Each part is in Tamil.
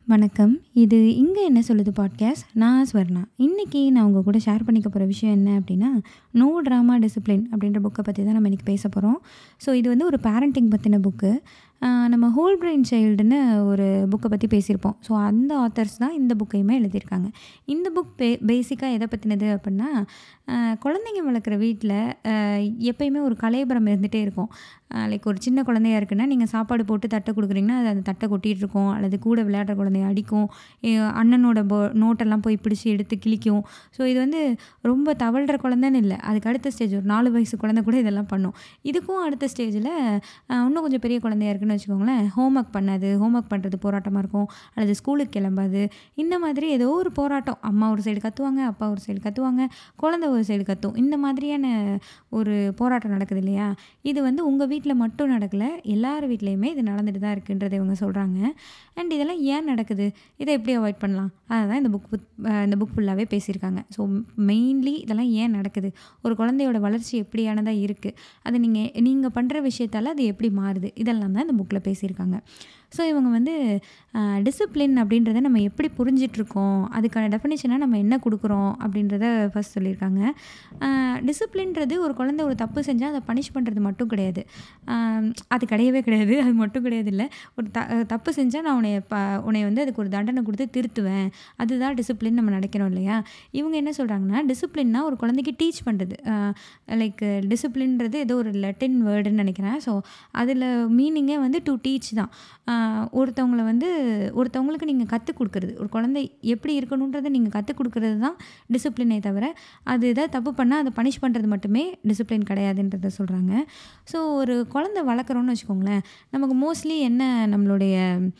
வணக்கம். இது "இங்க என்ன சொல்லுது" பாட்காஸ்ட். நான் ஸ்வர்ணா. இன்னைக்கு நான் உங்க கூட ஷேர் பண்ணிக்க போற விஷயம் என்ன அப்டின்னா, "நோ ட்ராமா டிசிப்ளின்" அப்டின்ற புக்க பத்தி தான் நம்ம இன்னைக்கு பேச போறோம். ஸோ இது வந்து ஒரு பேரண்டிங் பத்தின புக்கு. அ நம்ம ஹோல் பிரெயின் சைல்டுன்னு ஒரு புக்க பத்தி பேசியிருப்போம். ஸோ அந்த ஆத்தர்ஸ் தான் இந்த புக்கையுமே எழுதியிருக்காங்க. இந்த புக் பே பேசிக்கா எத பத்தினது அப்டின்னா, அ குழந்தைங்க வளர்க்குற வீட்ல அ எப்பயுமே ஒரு கலேபரம் இருந்துட்டே இருக்கும். அ லைக் ஒரு சின்ன குழந்தையா இருக்குன்னா, நீங்க சாப்பாடு போட்டு தட்ட குடுக்குறீங்கன்னா, அது அந்த தட்ட கொட்டிட்டுருக்கும். அல்லது கூட விளையாடுற குழந்தைய அடிக்கும். எ அண்ணனோட போ நோட்டெல்லாம் போய் பிடிச்சு எடுத்து கிழிக்கும். ஸோ இது வந்து ரொம்ப தவழ்ற குழந்தன்னு இல்ல. அதுக்கு அடுத்த ஸ்டேஜ் ஒரு 4 வயசு குழந்தை கூட இதெல்லாம் பண்ணும். இதுக்கும் அடுத்த ஸ்டேஜ்ல அ இன்னும் கொஞ்சம் பெரிய குழந்தையா இருக்குன்னு வச்சுக்கோங்களேன், ஹோம் ஒர்க் பண்ணாது. ஹோம் ஒர்க் பண்றது போராட்டமா இருக்கும். அல்லது ஸ்கூலுக்கு கிளம்பாது. இந்த மாதிரி ஏதோ ஒரு போராட்டம். அம்மா ஒரு சைடு கத்துவாங்க, அப்பா ஒரு சைடு கத்துவாங்க, குழந்தை ஒரு சைடு கத்தும். இந்த மாதிரியான ஒரு போராட்டம் நடக்குது இல்லையா? இது வந்து உங்க வீட்ல மட்டும் நடக்கல. எல்லார் வீட்லயுமே இது நடந்துட்டு தான் இருக்குன்றத இவங்க சொல்றாங்க. அண்ட் இதெல்லாம் ஏன் நடக்குது? இத எப்படி அவாய்ட் பண்ணலாம்? அத தான் இந்த புக் அ இந்த புக் ஃபுல்லாவே பேசியிருக்காங்க. ஸோ மெயின்லி இதெல்லாம் ஏன் நடக்குது? ஒரு குழந்தையோட வளர்ச்சி எப்படியானதா இருக்கு? அது நீங்க நீங்க பண்ற விஷயத்தால அது எப்படி மாறுது? இதெல்லாம் தான் இந்த புக்ல பேசியிருக்காங்க. ஸோ இவங்க வந்து அ டிசிப்ளின் அப்டின்றத நம்ம எப்படி புரிஞ்சுட்ருக்கோம்? அதுக்கான டெஃபினிஷனா நம்ம என்ன குடுக்குறோம்? அப்டின்றத ஃபர்ஸ்ட் சொல்லியிருக்காங்க. அ டிசிப்ளின்றது ஒரு குழந்தை ஒரு தப்பு செஞ்சா அத பனிஷ் பண்றது மட்டும் கிடையாது. அ அது கிடையவே கிடையாது. அது மட்டும் கிடையாது இல்ல. ஒரு த தப்பு செஞ்சா நான் உன்னைய ப உன்னைய வந்து அதுக்கு ஒரு தண்டனை குடுத்து திருத்துவேன். அதுதான் டிசிப்ளின் நம்ம நெனைக்கிறோம் இல்லையா? இவங்க என்ன சொல்றாங்கன்னா, டிசிப்ளின்னா ஒரு குழந்தைக்கு டீச் பண்றது. அ லைக் டிசிப்ளின்றது ஏதோ ஒரு லட்டின் வேர்டுன்னு நெனைக்கிறேன். ஸோ அதுல மீனிங்கே வந்து டூ டீச் தான். அ ஒருத்தவங்கள வந்து ஒருத்தவங்களுக்கு நீங்க கத்துக் குடுக்குறது. ஒரு குழந்தை எப்படி இருக்கணுன்றத நீங்க கத்துக் குடுக்குறது தான் டிசிப்ளினே தவிர, அது ஏதாவது தப்பு பண்ணா அத பனிஷ் பண்றது மட்டுமே டிசிப்ளின் கிடையாதுன்றத சொல்றாங்க. ஸோ ஒரு குழந்தை வளர்க்குறோம்னு வச்சுக்கோங்களேன், நமக்கு மோஸ்ட்லி என்ன நம்மளுடைய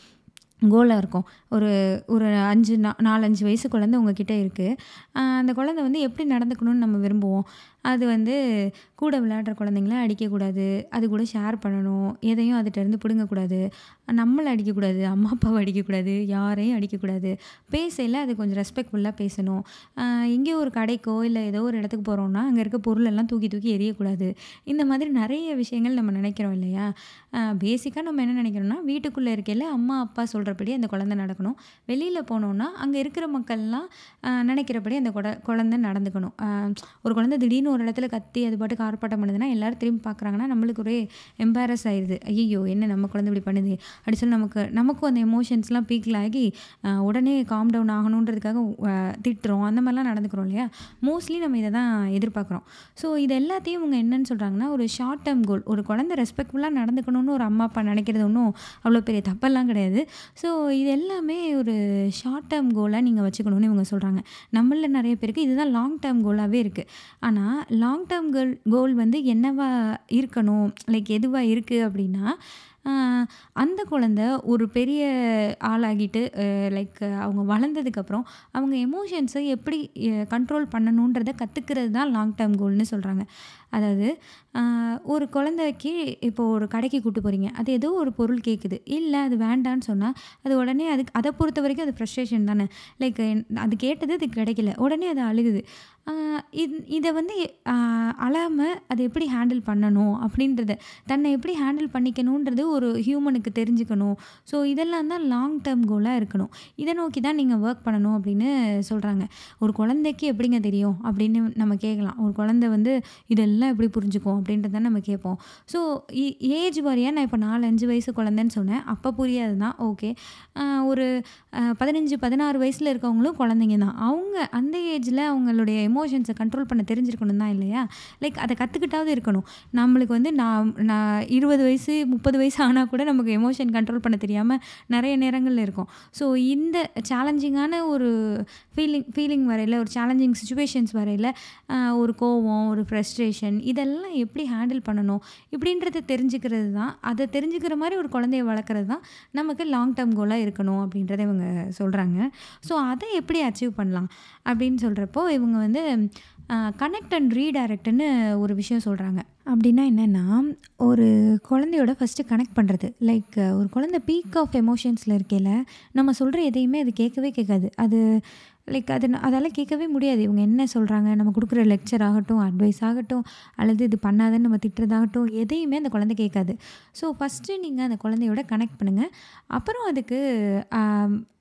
கோலா இருக்கும். ஒரு ஒரு 5 நா 4, 5 வயசு குழந்தை உங்ககிட்ட இருக்கு. அ அந்த குழந்தை வந்து எப்படி நடந்துக்கணும்னு நம்ம விரும்புவோம்? அது வந்து கூட விளையாடுற குழந்தைங்கள அடிக்கக்கூடாது. அது கூட ஷேர் பண்ணணும். எதையும் அதுட்டருந்து பிடுங்கக்கூடாது. நம்மள அடிக்கக்கூடாது. அம்மா, அப்பாவ அடிக்கக்கூடாது. யாரையும் அடிக்கக்கூடாது. பேசையில அது கொஞ்சம் ரெஸ்பெக்ட்ஃபுல்லா பேசணும். அ எங்கேயோ ஒரு கடைக்கோ, இல்ல ஏதோ ஒரு இடத்துக்கு போறோம்னா, அங்க இருக்க பொருளெல்லாம் தூக்கி தூக்கி எறியக்கூடாது. இந்த மாதிரி நெறைய விஷயங்கள் நம்ம நெனைக்கிறோம் இல்லையா? அ பேசிக்கா நம்ம என்ன நெனைக்கிறோம்னா, வீட்டுக்குள்ள இருக்கையில அம்மா, அப்பா சொல்றபடி அந்த குழந்தை நடக்கணும். வெளியில போனோம்னா, அங்க இருக்கிற மக்கள்லாம் அ நெனைக்கிறபடி அந்த கொட குழந்தை நடந்துக்கணும். அ ஒரு குழந்தை திடீர்னு ஒரு இடத்துல கத்தி அது பாட்டுக்கு ஆர்ப்பாட்டம் பண்ணுதுன்னா, எல்லாரும் திரும்பி பார்க்குறாங்கன்னா, நம்மளுக்கு ஒரே எம்பாரஸ் ஆயிருது. ஐய்யய்யோ! என்ன நம்ம குழந்தை இப்படி பண்ணுதே! அப்டி சொல்லி நமக்கு நமக்கும் அந்த எமோஷன்ஸ்லாம் பீக்ல ஆகி, அ உடனே காம் டவுன் ஆகணுன்றதுக்காக அ திட்டுறோம். அந்த மாரிலாம் நடந்துக்கிறோம் இல்லையா? மோஸ்ட்லி நம்ம இத தான் எதிர்பார்க்குறோம். ஸோ இது எல்லாத்தையும் இவங்க என்னன்னு சொல்றாங்கன்னா, ஒரு ஷார்ட் டெர்ம் கோல். ஒரு குழந்தை ரெஸ்பெக்ட்ஃபுல்லா நடந்துக்கணும்னு ஒரு அம்மா, அப்பா நெனைக்கிறது ஒண்ணும் அவ்வளோ பெரிய தப்பெல்லாம் கிடையாது. ஸோ இது எல்லாமே ஒரு ஷார்ட் டெர்ம் கோலா நீங்க வச்சுக்கணும்னு இவங்க சொல்றாங்க. நம்மள்ல நெறைய பேருக்கு இதுதான் லாங் டெர்ம் கோலாவே இருக்கு. ஆனா, லாங் டெர்ம் கோல் கோல் வந்து என்னவா இருக்கணும்? லைக் எதுவா இருக்கு அப்டின்னா, அ அந்த குழந்தை ஒரு பெரிய ஆளாகிட்டு அ லைக் அவங்க வளர்ந்ததுக்கப்புறம், அவங்க எமோஷன்ஸ எப்படி எ கண்ட்ரோல் பண்ணணுன்றத கத்துக்கிறது தான் லாங் டெர்ம் கோல்ன்னு சொல்றாங்க. அதாவது அ ஒரு குழந்தைக்கு இப்போ ஒரு கடைக்கு கூட்டு போறீங்க. அது ஏதோ ஒரு பொருள் கேட்குது. இல்ல அது வேண்டான்னு சொன்னா, அது உடனே அதுக்கு அத பொறுத்தவரைக்கும் அது ஃப்ரஸ்ட்ரேஷன் தானே. லைக் அது கேட்டது அதுக்கு கிடைக்கல. உடனே அது அழுகுது. அ இத் இத வந்து அ அழாம அத எப்படி ஹேண்டில் பண்ணணும்? அப்டின்றத தன்னை எப்படி ஹேண்டில் பண்ணிக்கணுன்றது ஒரு ஹியூமனுக்கு தெரிஞ்சுக்கணும். ஸோ இதெல்லாம் தான் லாங் டெர்ம் கோலா இருக்கணும். இத நோக்கி தான் நீங்க வொர்க் பண்ணணும் அப்டின்னு சொல்றாங்க. ஒரு குழந்தைக்கு எப்படிங்க தெரியும்? அப்டின்னு நம்ம கேட்கலாம். ஒரு குழந்தை வந்து இதெல்லாம் எப்படி புரிஞ்சுக்கும்? அப்டின்றத நம்ம கேட்போம். ஸோ இ ஏஜ் வாரியா நான் இப்ப 4, 5 வயசு குழந்தைன்னு சொன்னேன். அப்ப புரியாது தான். ஓகே. அ ஒரு அ 15, 16 வயசுல இருக்கவங்களும் குழந்தைங்க தான். அவங்க அந்த ஏஜ்ல அவங்களுடைய எமோஷன்ஸ கண்ட்ரோல் பண்ண தெரிஞ்சிருக்கணும் தான் இல்லையா? லைக் அத கத்துக்கிட்டாவது இருக்கணும். நம்மளுக்கு வந்து நான் நான் 20 வயசு, 30 வயசு ஆனா கூட நமக்கு எமோஷன் கண்ட்ரோல் பண்ண தெரியாம நெறைய நேரங்கள்ல இருக்கும். ஸோ இந்த சேலஞ்சிங்கான ஒரு ஃபீலிங் ஃபீலிங் வரையில, ஒரு சேலஞ்சிங் சிச்சுவேஷன்ஸ் வரையில, அ ஒரு கோவம், ஒரு ஃப்ரஸ்ட்ரேஷன் இதெல்லாம் எப்படி ஹேண்டில் பண்ணணும்? இப்டின்றத தெரிஞ்சுக்கிறது தான். அத தெரிஞ்சுக்கிற மாரி ஒரு குழந்தைய வளர்க்குறது தான் நமக்கு லாங் டெர்ம் கோலா இருக்கணும் அப்டின்றத இவங்க சொல்றாங்க. ஸோ அத எப்படி அச்சீவ் பண்ணலாம்? அப்டின்னு சொல்றப்போ, இவங்க வந்து அ கனெக்ட் அண்ட் ரீடைரக்ட்ன்னு ஒரு விஷயம் சொல்றாங்க. அப்டின்னா என்னன்னா, ஒரு குழந்தையோட ஃபர்ஸ்ட்டு கனெக்ட் பண்றது. லைக் ஒரு குழந்தை பீக் ஆஃப் எமோஷன்ஸ்ல இருக்கையில, நம்ம சொல்ற எதையுமே அது கேட்கவே கேட்காது. அது லைக் அது அதால கேட்கவே முடியாது. இவங்க என்ன சொல்றாங்க? நம்ம குடுக்குற லெக்சர் ஆகட்டும், அட்வைஸ் ஆகட்டும், அல்லது இது பண்ணாதன்னு நம்ம திட்டுறதாகட்டும், எதையுமே அந்த குழந்தை கேட்காது. ஸோ ஃபர்ஸ்ட்டு நீங்க அந்த குழந்தையோட கனெக்ட் பண்ணுங்க. அப்புறம் அதுக்கு அ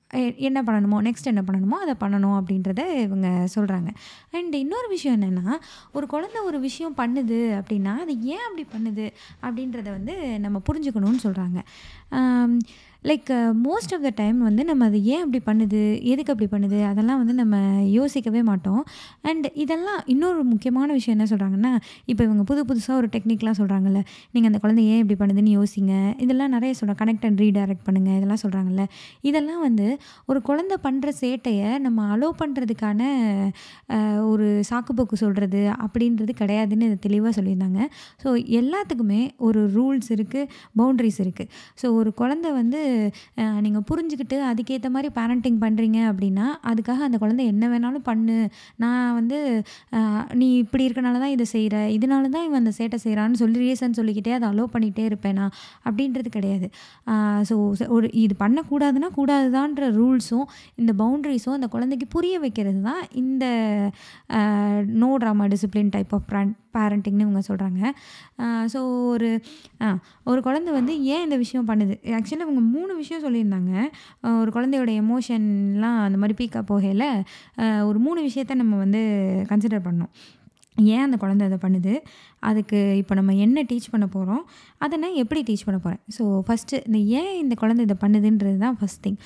எ என்ன பண்ணணுமோ நெக்ஸ்ட் என்ன பண்ணணுமோ அதை பண்ணணும் அப்படின்றத இவங்க சொல்கிறாங்க அண்ட் இன்னொரு விஷயம் என்னென்னா ஒரு குழந்தை ஒரு விஷயம் பண்ணுது அப்படின்னா அது ஏன் அப்படி பண்ணுது அப்படின்றத வந்து நம்ம புரிஞ்சுக்கணும்னு சொல்கிறாங்க like most of the time வந்து நம்ம அது ஏன் அப்படி பண்ணுது எதுக்கு அப்படி பண்ணுது அதெல்லாம் வந்து நம்ம யோசிக்கவே மாட்டோம் அண்ட் இதெல்லாம் இன்னொரு முக்கியமான விஷயம் என்ன சொல்கிறாங்கன்னா இப்போ இவங்க புது புதுசாக ஒரு டெக்னிக்லாம் சொல்கிறாங்கல்ல நீங்கள் அந்த குழந்தை ஏன் இப்படி பண்ணுதுன்னு யோசிங்க இதெல்லாம் நிறைய சொல்கிறாங்க கனெக்ட் அண்ட் ரீடைரக்ட் பண்ணுங்கள் இதெல்லாம் சொல்கிறாங்கல்ல இதெல்லாம் வந்து ஒரு குழந்தை பண்ணுற சேட்டையை நம்ம அலோவ் பண்ணுறதுக்கான அஹ், ஒரு சாக்குப்போக்கு சொல்கிறது அப்படின்றது கிடையாதுன்னு இது தெளிவாக சொல்லியிருந்தாங்க ஸோ எல்லாத்துக்குமே ஒரு ரூல்ஸ் இருக்குது பவுண்ட்ரிஸ் இருக்குது ஸோ ஒரு குழந்தை வந்து நீங்கள் புரிஞ்சுக்கிட்டு அதுக்கேற்ற மாதிரி பேரண்டிங் பண்ணுறீங்க அப்படின்னா அதுக்காக அந்த குழந்தை என்ன வேணாலும் பண்ணு நான் வந்து அஹ், நீ இப்படி இருக்கனால தான் இதை செய்கிற இதனால தான் இவன் அந்த சேட்டை செய்கிறான்னு சொல்லி ரீசன் சொல்லிக்கிட்டே அதை அலோவ் பண்ணிகிட்டே இருப்பேனா அப்படின்றது கிடையாது ஸோ ஒரு இது பண்ணக்கூடாதுன்னா கூடாதுதான்ற ரூல்ஸும் இந்த பவுண்ட்ரிஸும் அந்த குழந்தைக்கு புரிய வைக்கிறது தான் இந்த no drama discipline type of பேரண்டிங்னு இவங்க சொல்கிறாங்க ஸோ ஒரு ஆ, ஒரு குழந்தை வந்து ஏன் இந்த விஷயம் பண்ணுது ஆக்சுவலாக இவங்க மூணு விஷயம் சொல்லியிருந்தாங்க அஹ் ஒரு குழந்தையோட எமோஷன்லாம் அந்த மாதிரி பீக்காக போகையில் ஒரு மூணு விஷயத்த நம்ம வந்து கன்சிடர் பண்ணோம் ஏன் அந்த குழந்தை அதை பண்ணுது அதுக்கு இப்போ நம்ம என்ன டீச் பண்ண போகிறோம் அதை நான் எப்படி டீச் பண்ண போகிறேன் ஸோ ஃபஸ்ட்டு இந்த ஏன் இந்த குழந்தை இதை பண்ணுதுன்றது தான் ஃபஸ்ட் திங்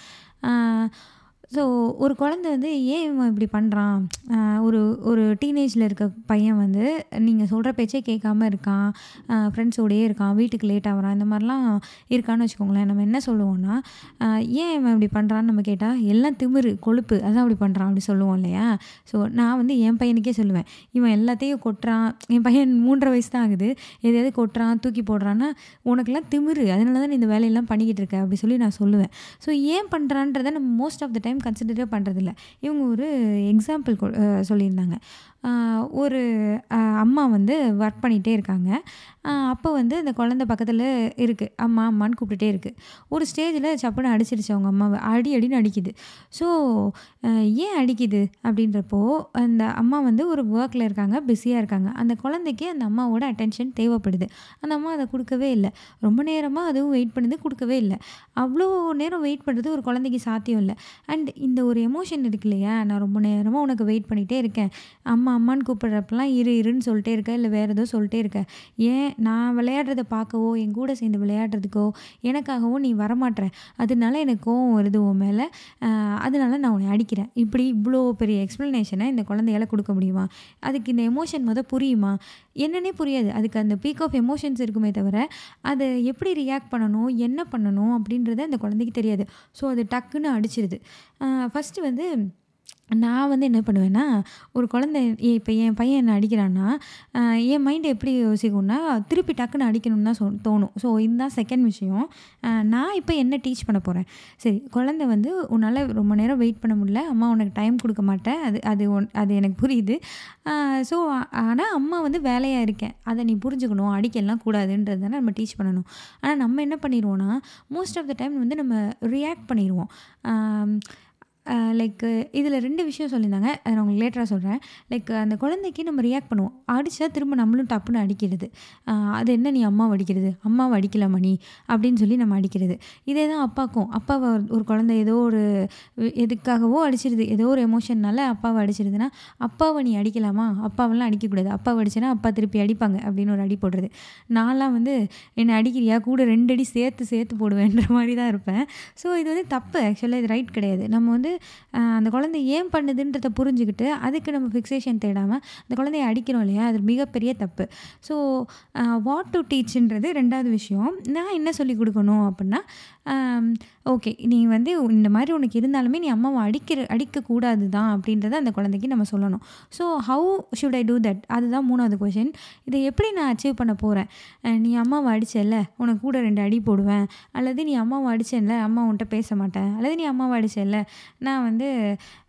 ஸோ ஒரு குழந்தை வந்து ஏன் இவன் இப்படி பண்ணுறான் ஒரு ஒரு டீனேஜில் இருக்க பையன் வந்து நீங்கள் சொல்கிற பேச்சே கேட்காம இருக்கான் ஃப்ரெண்ட்ஸோடையே இருக்கான் வீட்டுக்கு லேட் ஆகிறான் இந்த மாதிரிலாம் இருக்கான்னு வச்சுக்கோங்களேன் நம்ம என்ன சொல்லுவோம்னா ஆஹ் ஏன் இவன் இப்படி பண்ணுறான்னு நம்ம கேட்டால் எல்லாம் திமிரு கொழுப்பு அதான் அப்படி பண்ணுறான் அப்படி சொல்லுவோம் இல்லையா ஸோ நான் வந்து என் பையனுக்கே சொல்லுவேன் இவன் எல்லாத்தையும் கொட்டுறான் என் பையன் மூன்றரை வயசு தான் ஆகுது எதையாவது கொட்டுறான் தூக்கி போடுறான்னா உனக்கெல்லாம் திமிரு அதனால தான் நீ இந்த வேலையெல்லாம் பண்ணிக்கிட்டு இருக்க அப்படி சொல்லி நான் சொல்லுவேன் ஸோ ஏன் பண்ணுறான்றதை நம்ம மோஸ்ட் ஆஃப் த டைம் கன்சிடரே பண்ணுறதில்ல இவங்க ஒரு எக்ஸாம்பிள் சொல்லியிருந்தாங்க ஆஹ் ஒரு ஆஹ் அம்மா வந்து ஒர்க் பண்ணிகிட்டே இருக்காங்க ஆஹ் அப்போ வந்து அந்த குழந்தை பக்கத்தில் இருக்குது அம்மா அம்மான்னு கூப்பிட்டுட்டே இருக்குது ஒரு ஸ்டேஜில் சப்புன்னு அடிச்சிருச்சு அவங்க அம்மாவை அடி அடின்னு அடிக்குது ஸோ ஏன் அடிக்குது அப்படின்றப்போ அந்த அம்மா வந்து ஒரு ஒர்க்கில் இருக்காங்க பிஸியாக இருக்காங்க அந்த குழந்தைக்கு அந்த அம்மாவோட அட்டென்ஷன் தேவைப்படுது அந்த அம்மா அதை கொடுக்கவே இல்லை ரொம்ப நேரமாக அதுவும் வெயிட் பண்ணுது கொடுக்கவே இல்லை அவ்வளோ நேரம் வெயிட் பண்ணுறது ஒரு குழந்தைக்கு சாத்தியம் இல்லை அண்ட் இந்த ஒரு எமோஷன் இருக்கு இல்லையா நான் ரொம்ப நேரமாக உனக்கு வெயிட் பண்ணிகிட்டே இருக்கேன் அம்மா அம்மான்னு கூப்பிட்றப்பெல்லாம் இரு இருன்னு சொல்லிட்டே இருக்க இல்லை வேறு ஏதோ சொல்லிட்டே இருக்க ஏன் நான் விளையாடுறத பார்க்கவோ என் கூட சேர்ந்து விளையாடுறதுக்கோ எனக்காகவோ நீ வரமாட்ற அதனால எனக்கு கோவம் வருது உன் மேலே அதனால நான் உன்னை அடிக்கிறேன் இப்படி இவ்வளோ பெரிய எக்ஸ்ப்ளனேஷனை இந்த குழந்தையால கொடுக்க முடியுமா அதுக்கு இந்த எமோஷன் முத புரியுமா என்னன்னே புரியாது அதுக்கு அந்த பீக் ஆஃப் எமோஷன்ஸ் இருக்குமே தவிர அதை எப்படி ரியாக்ட் பண்ணணும் என்ன பண்ணணும் அப்படின்றத அந்த குழந்தைக்கு தெரியாது ஸோ அது டக்குன்னு அடிச்சிருது ஃபஸ்ட்டு வந்து நான் வந்து என்ன பண்ணுவேன்னா ஒரு குழந்தை இப்போ என் பையன் என்ன அடிக்கிறான்னா ஆஹ் என் மைண்டு எப்படி யோசிக்கும்னா திருப்பி டக்குன்னு அடிக்கணும்னு தான் சொ தோணும் ஸோ இதுதான் செகண்ட் விஷயம் ஆஹ் நான் இப்போ என்ன டீச் பண்ண போகிறேன் சரி குழந்தை வந்து உன்னால் ரொம்ப நேரம் வெயிட் பண்ண முடியல அம்மா உனக்கு டைம் கொடுக்க மாட்டேன் அது அது உன் அது எனக்கு புரியுது ஸோ ஆனால் அம்மா வந்து வேலையாக இருக்கேன் அதை நீ புரிஞ்சுக்கணும் அடிக்கலாம் கூடாதுன்றது தானே நம்ம டீச் பண்ணணும் ஆனால் நம்ம என்ன பண்ணிடுவோம்னா மோஸ்ட் ஆஃப் த டைம் வந்து நம்ம ரியாக்ட் பண்ணிடுவோம் லைக் இதில் ரெண்டு விஷயம் சொல்லியிருந்தாங்க அதை நான் உங்களுக்கு லேட்டராக சொல்கிறேன் லைக் அந்த குழந்தைக்கு நம்ம ரியாக்ட் பண்ணுவோம் அடித்தா திரும்ப நம்மளும் டப்புன்னு அடிக்கிறது ஆஹ் அது என்ன நீ அம்மாவை அடிக்கிறது அம்மாவை அடிக்கலாமா நீ அப்படின்னு சொல்லி நம்ம அடிக்கிறது இதே தான் அப்பாக்கும் அப்பாவை ஒரு குழந்தை ஏதோ ஒரு எதுக்காகவோ அடிச்சிருது ஏதோ ஒரு எமோஷன்னால அப்பாவை அடிச்சிருதுன்னா அப்பாவை நீ அடிக்கலாமா அப்பாவெல்லாம் அடிக்கக்கூடாது அப்பாவை அடிச்சேன்னா அப்பா திருப்பி அடிப்பாங்க அப்படின்னு ஒரு அடி போடுறது நான்லாம் வந்து என்னை அடிக்கிறியா கூட ரெண்டு அடி சேர்த்து சேர்த்து போடுவேன்ற மாதிரி தான் இருப்பேன் ஸோ இது வந்து தப்பு ஆக்சுவலாக இது ரைட் கிடையாது நம்ம வந்து ஆஹ் அந்த குழந்தை ஏன் பண்ணுதுன்றதை புரிஞ்சுக்கிட்டு அதுக்கு நம்ம ஃபிக்சேஷன் தேடாமல் அந்த குழந்தைய அடிக்கிறோம் இல்லையா அது மிகப்பெரிய தப்பு ஸோ வாட் டு டீச்ன்றது ரெண்டாவது விஷயம் நான் என்ன சொல்லி கொடுக்கணும் அப்படின்னா ஓகே நீ வந்து இந்த மாதிரி உனக்கு இருந்தாலுமே நீ அம்மாவை அடிக்கிற அடிக்கக்கூடாது தான் அப்படின்றத அந்த குழந்தைக்கு நம்ம சொல்லணும் so how should I do that அதுதான் மூணாவது கொஷின் இதை எப்படி நான் அச்சீவ் பண்ண போகிறேன் நீ அம்மாவை அடிச்சல்ல உனக்கு கூட ரெண்டு அடி போடுவேன் அல்லது நீ அம்மாவை அடிச்சேன்ல அம்மா உன்கிட்ட பேச மாட்டேன் அல்லது நீ அம்மாவை அடிச்சல்ல நான் வந்து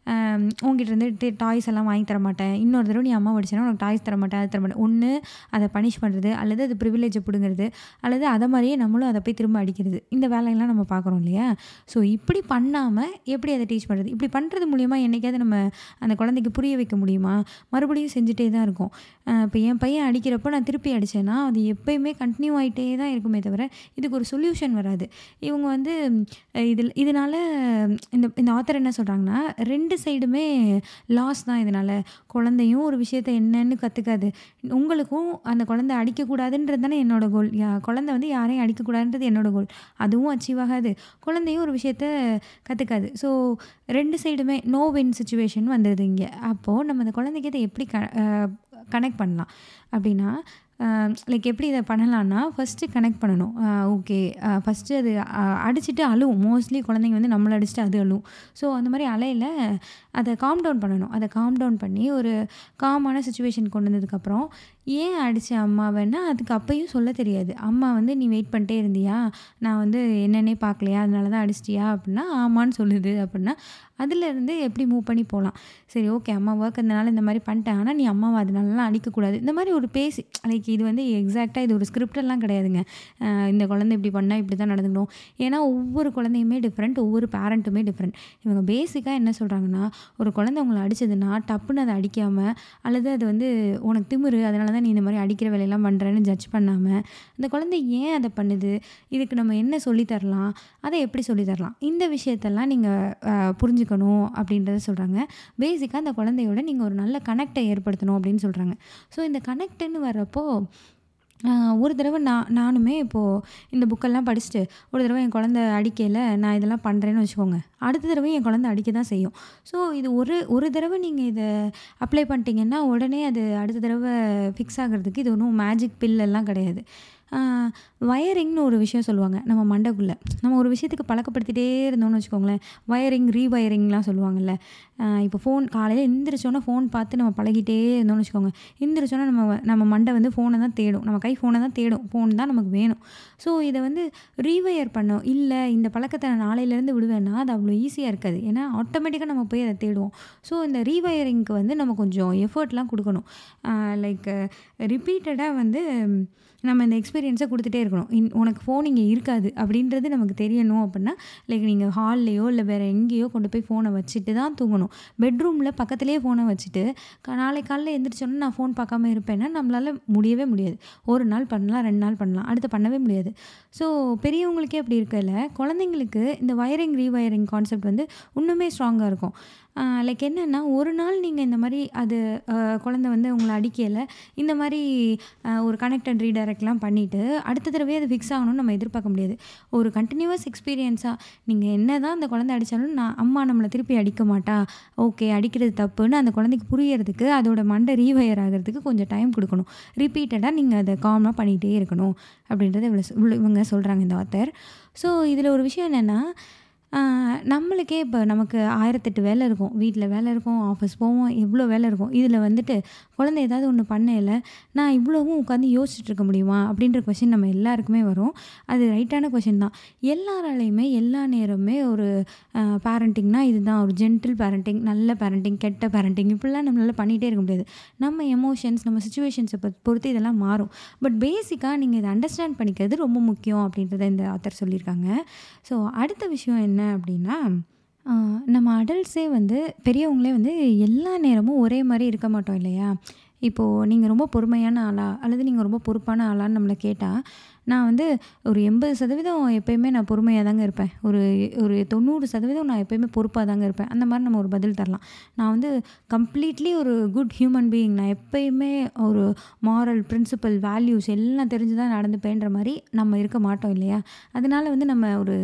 ஆம், உன்கிட்ட இருந்து டாய்ஸ் எல்லாம் வாங்கி தர மாட்டேன் இன்னொரு தடவை நீ அம்மா அடிச்சேன்னா உனக்கு டாய்ஸ் தர மாட்டேன் அது தர மாட்டேன் ஒன்று அதை பனிஷ் பண்ணுறது அல்லது அது ப்ரிவிலேஜை பிடுங்கிறது அல்லது அதை மாதிரியே நம்மளும் அதை போய் திரும்ப அடிக்கிறது இந்த வேலையெல்லாம் நம்ம பார்க்குறோம் இல்லையா ஸோ இப்படி பண்ணாமல் எப்படி அதை டீச் பண்ணுறது இப்படி பண்ணுறது மூலிமா என்றைக்காவது நம்ம அந்த குழந்தைக்கு புரிய வைக்க முடியுமா மறுபடியும் செஞ்சுட்டே தான் இருக்கும் இப்போ என் பையன் அடிக்கிறப்போ நான் திருப்பி அடித்தேன்னா அது எப்பயுமே கண்டினியூ ஆகிட்டே தான் இருக்குமே தவிர இதுக்கு ஒரு சொல்யூஷன் வராது இவங்க வந்து இதில் இதனால் இந்த இந்த ஆத்தர் என்ன சொல்கிறாங்கன்னா ரெண்டு சைடுமே லாஸ் தான் இதனால் குழந்தையும் ஒரு விஷயத்த என்னன்னு கற்றுக்காது உங்களுக்கும் அந்த குழந்தை அடிக்கக்கூடாதுன்றது தானே என்னோட கோல் குழந்தை வந்து யாரையும் அடிக்கக்கூடாதுன்றது என்னோட கோல் அதுவும் அச்சீவ் ஆகாது குழந்தையும் ஒரு விஷயத்த கற்றுக்காது ஸோ ரெண்டு சைடுமே நோ வின் சுச்சுவேஷன் வந்தது இங்கே அப்போது நம்ம அந்த குழந்தைக்கு இதை எப்படி க கனெக்ட் பண்ணலாம் அப்படின்னா லைக் எப்படி இதை பண்ணலான்னா ஃபஸ்ட்டு கனெக்ட் பண்ணணும் ஓகே ஃபஸ்ட்டு அது அடிச்சுட்டு அழுவும் மோஸ்ட்லி குழந்தைங்க வந்து நம்மளை அடிச்சுட்டு அது அழுவும் ஸோ அந்த மாதிரி அலையில் அதை காம் டவுன் பண்ணணும் அதை காம் டவுன் பண்ணி ஒரு காமான சுச்சுவேஷன் கொண்டு வந்ததுக்கப்புறம் ஏன் அடித்த அம்மாவைன்னா அதுக்கு அப்பையும் சொல்ல தெரியாது அம்மா வந்து நீ வெயிட் பண்ணிட்டே இருந்தியா நான் வந்து என்னென்னே பார்க்கலையா அதனால தான் அடிச்சிட்டியா அப்படின்னா ஆமான்னு சொல்லுது அப்படின்னா அதுலேருந்து எப்படி மூவ் பண்ணி போகலாம் சரி ஓகே அம்மா ஒர்க் இருந்தனால இந்த மாதிரி பண்ணிட்டேன் ஆனால் நீ அம்மாவை அதனாலலாம் அடிக்கக்கூடாது இந்த மாதிரி ஒரு பேசி லைக் இது வந்து எக்ஸாக்டாக இது ஒரு ஸ்கிரிப்டெல்லாம் கிடையாதுங்க அஹ் இந்த குழந்தை இப்படி பண்ணால் இப்படி தான் நடந்துக்கணும் ஏன்னா ஒவ்வொரு குழந்தையுமே டிஃப்ரெண்ட் ஒவ்வொரு பேரண்ட்டுமே டிஃப்ரெண்ட் இவங்க பேசிக்காக என்ன சொல்கிறாங்கன்னா ஒரு குழந்தை உங்களை அடிச்சதுன்னா டப்புன்னு அதை அடிக்காமல் அல்லது அது வந்து உனக்கு திமிரு அதனால தான் நீ இந்த மாதிரி அடிக்கிற வேலையெல்லாம் பண்ணுறேன்னு ஜட்ஜ் பண்ணாமல் அந்த குழந்தை ஏன் அதை பண்ணுது இதுக்கு நம்ம என்ன சொல்லித் தரலாம் அதை எப்படி சொல்லித் தரலாம் இந்த விஷயத்தெல்லாம் நீங்கள் புரிஞ்சுக்கணும் அப்படின்றத சொல்கிறாங்க பேசிக்காக அந்த குழந்தையோட நீங்கள் ஒரு நல்ல கனெக்டை ஏற்படுத்தணும் அப்படின்னு சொல்கிறாங்க ஸோ இந்த கனெக்ட்டுன்னு வர்றப்போ ஆஹ் ஒரு தடவை நான் நானுமே இப்போது இந்த புக்கெல்லாம் படிச்சுட்டு ஒரு தடவை என் குழந்த அடிக்கையில் நான் இதெல்லாம் பண்ணுறேன்னு வச்சுக்கோங்க அடுத்த தடவை என் குழந்த அடிக்க தான் செய்யும் ஸோ இது ஒரு ஒரு தடவை நீங்கள் இதை அப்ளை பண்ணிட்டீங்கன்னா உடனே அது அடுத்த தடவை ஃபிக்ஸ் ஆகிறதுக்கு இது ஒன்றும் மேஜிக் பில் எல்லாம் கிடையாது வயரிங்னு ஒரு விஷயம் சொல்லுவாங்க நம்ம மண்டைக்குள்ளே நம்ம ஒரு விஷயத்துக்கு பழக்கப்படுத்திட்டே இருந்தோம்னு வச்சுக்கோங்களேன் வயரிங் ரீவயரிங்லாம் சொல்லுவாங்கள்ல இப்போ ஃபோன் காலையில் எந்திரிச்சோன்னா ஃபோன் பார்த்து நம்ம பழகிட்டே இருந்தோம்னு வச்சுக்கோங்க எந்திரிச்சோன்னா நம்ம வ- நம்ம மண்டை வந்து ஃபோனை தான் தேடும் நம்ம கை ஃபோனை தான் தேடும் ஃபோன் தான் நமக்கு வேணும் ஸோ இதை வந்து ரீவயர் பண்ணோம் இல்லை இந்த பழக்கத்தை நான் நாளையிலேருந்து விடுவேன்னா அது அவ்வளோ ஈஸியாக இருக்காது ஏன்னா ஆட்டோமேட்டிக்காக நம்ம போய் அதை தேடுவோம் ஸோ இந்த ரீவயரிங்க்கு வந்து நம்ம கொஞ்சம் எஃபர்ட்லாம் கொடுக்கணும் லைக் ரிப்பீட்டடாக வந்து நம்ம இந்த எக்ஸ்பீரியன்ஸை கொடுத்துட்டே இருக்கணும் இன் உனக்கு ஃபோன் இங்கே இருக்காது அப்படின்றது நமக்கு தெரியணும் அப்படின்னா லைக் நீங்கள் ஹால்லையோ இல்லை வேறு எங்கேயோ கொண்டு போய் ஃபோனை வச்சுட்டு தான் தூங்கணும் பெட்ரூமில் பக்கத்துலேயே ஃபோனை வச்சுட்டு கா- நாளைக்கு காலைல எந்திரிச்சோன்னே நான் ஃபோன் பார்க்காம இருப்பேன்னா நம்மளால் முடியவே முடியாது ஒரு நாள் பண்ணலாம் ரெண்டு நாள் பண்ணலாம் அடுத்து பண்ணவே முடியாது ஸோ பெரியவங்களுக்கே அப்படி இருக்கல குழந்தைங்களுக்கு இந்த வயரிங் ரீவயரிங் கான்செப்ட் வந்து இன்னுமே ஸ்ட்ராங்காக இருக்கும் லைக் என்னென்னா ஒரு நாள் நீங்கள் இந்த மாதிரி அது ஆஹ் குழந்தை வந்து உங்களை அடிக்கையில் இந்த மாதிரி ஆஹ் ஒரு கனெக்டட் ரீடைரக்ட்லாம் பண்ணிவிட்டு அடுத்த தடவை அது ஃபிக்ஸ் ஆகணும்னு நம்ம எதிர்பார்க்க முடியாது ஒரு கண்டினியூவஸ் எக்ஸ்பீரியன்ஸாக நீங்கள் என்ன தான் அந்த குழந்தை அடித்தாலும் நான் அம்மா நம்மளை திருப்பி அடிக்க மாட்டா ஓகே அடிக்கிறது தப்புன்னு அந்த குழந்தைக்கு புரியறதுக்கு அதோட மண்டை ரீவயர் ஆகிறதுக்கு கொஞ்சம் டைம் கொடுக்கணும் ரிப்பீட்டடாக நீங்கள் அதை காமாக பண்ணிகிட்டே இருக்கணும் அப்படின்றத இவ்வளோ சொ- இவ்வளோ இவங்க சொல்கிறாங்க இந்த ஆத்தர் ஸோ இதில் ஒரு விஷயம் என்னென்னா ஆஹ் நம்மளுக்கே இப்போ நமக்கு ஆயிரத்தெட்டு வேலை இருக்கும் வீட்டில் வேலை இருக்கும் ஆஃபீஸ் போவோம் எவ்வளோ வேலை இருக்கும் இதில் வந்துட்டு குழந்தை ஏதாவது ஒன்று பண்ணையில் நான் இவ்வளவும் உட்காந்து யோசிச்சுட்டு இருக்க முடியுமா அப்படின்ற கொஷின் நம்ம எல்லாருக்குமே வரும் அது ரைட்டான கொஷின் தான் எல்லாராலையுமே எல்லா நேரமே ஒரு பேரண்டிங்னா இதுதான் ஒரு ஜென்டில் பேரண்டிங் நல்ல பேரண்டிங் கெட்ட பேரண்டிங் இப்படிலாம் நம்மளால பண்ணிகிட்டே இருக்க முடியாது நம்ம எமோஷன்ஸ் நம்ம சுச்சுவேஷன்ஸை பொறுத்து இதெல்லாம் மாறும் பட் பேசிக்காக நீங்கள் இதை அண்டர்ஸ்டாண்ட் பண்ணிக்கிறது ரொம்ப முக்கியம் அப்படின்றத இந்த ஆத்தர் சொல்லியிருக்காங்க ஸோ அடுத்த விஷயம் என்ன அப்படின்னா ஆஹ் நம்ம அடல்ட்ஸே வந்து பெரியவங்களே வந்து எல்லா நேரமும் ஒரே மாதிரி இருக்க மாட்டோம் இல்லையா இப்போது நீங்கள் ரொம்ப பொறுமையான ஆளா அல்லது நீங்கள் ரொம்ப பொறுப்பான ஆளான்னு நம்மளை கேட்டால் நான் வந்து ஒரு எண்பது சதவீதம் எப்பயுமே நான் பொறுமையாக தாங்க இருப்பேன் ஒரு ஒரு தொண்ணூறு சதவீதம் நான் எப்பயுமே பொறுப்பாக தாங்க இருப்பேன் அந்த மாதிரி நம்ம ஒரு பதில் தரலாம் நான் வந்து கம்ப்ளீட்லி ஒரு குட் ஹியூமன் பீயிங் நான் எப்பயுமே ஒரு மாரல் பிரின்சிபல் வேல்யூஸ் எல்லாம் தெரிஞ்சு தான் நடந்துப்பேன்ற மாதிரி நம்ம இருக்க மாட்டோம் இல்லையா அதனால வந்து நம்ம ஒரு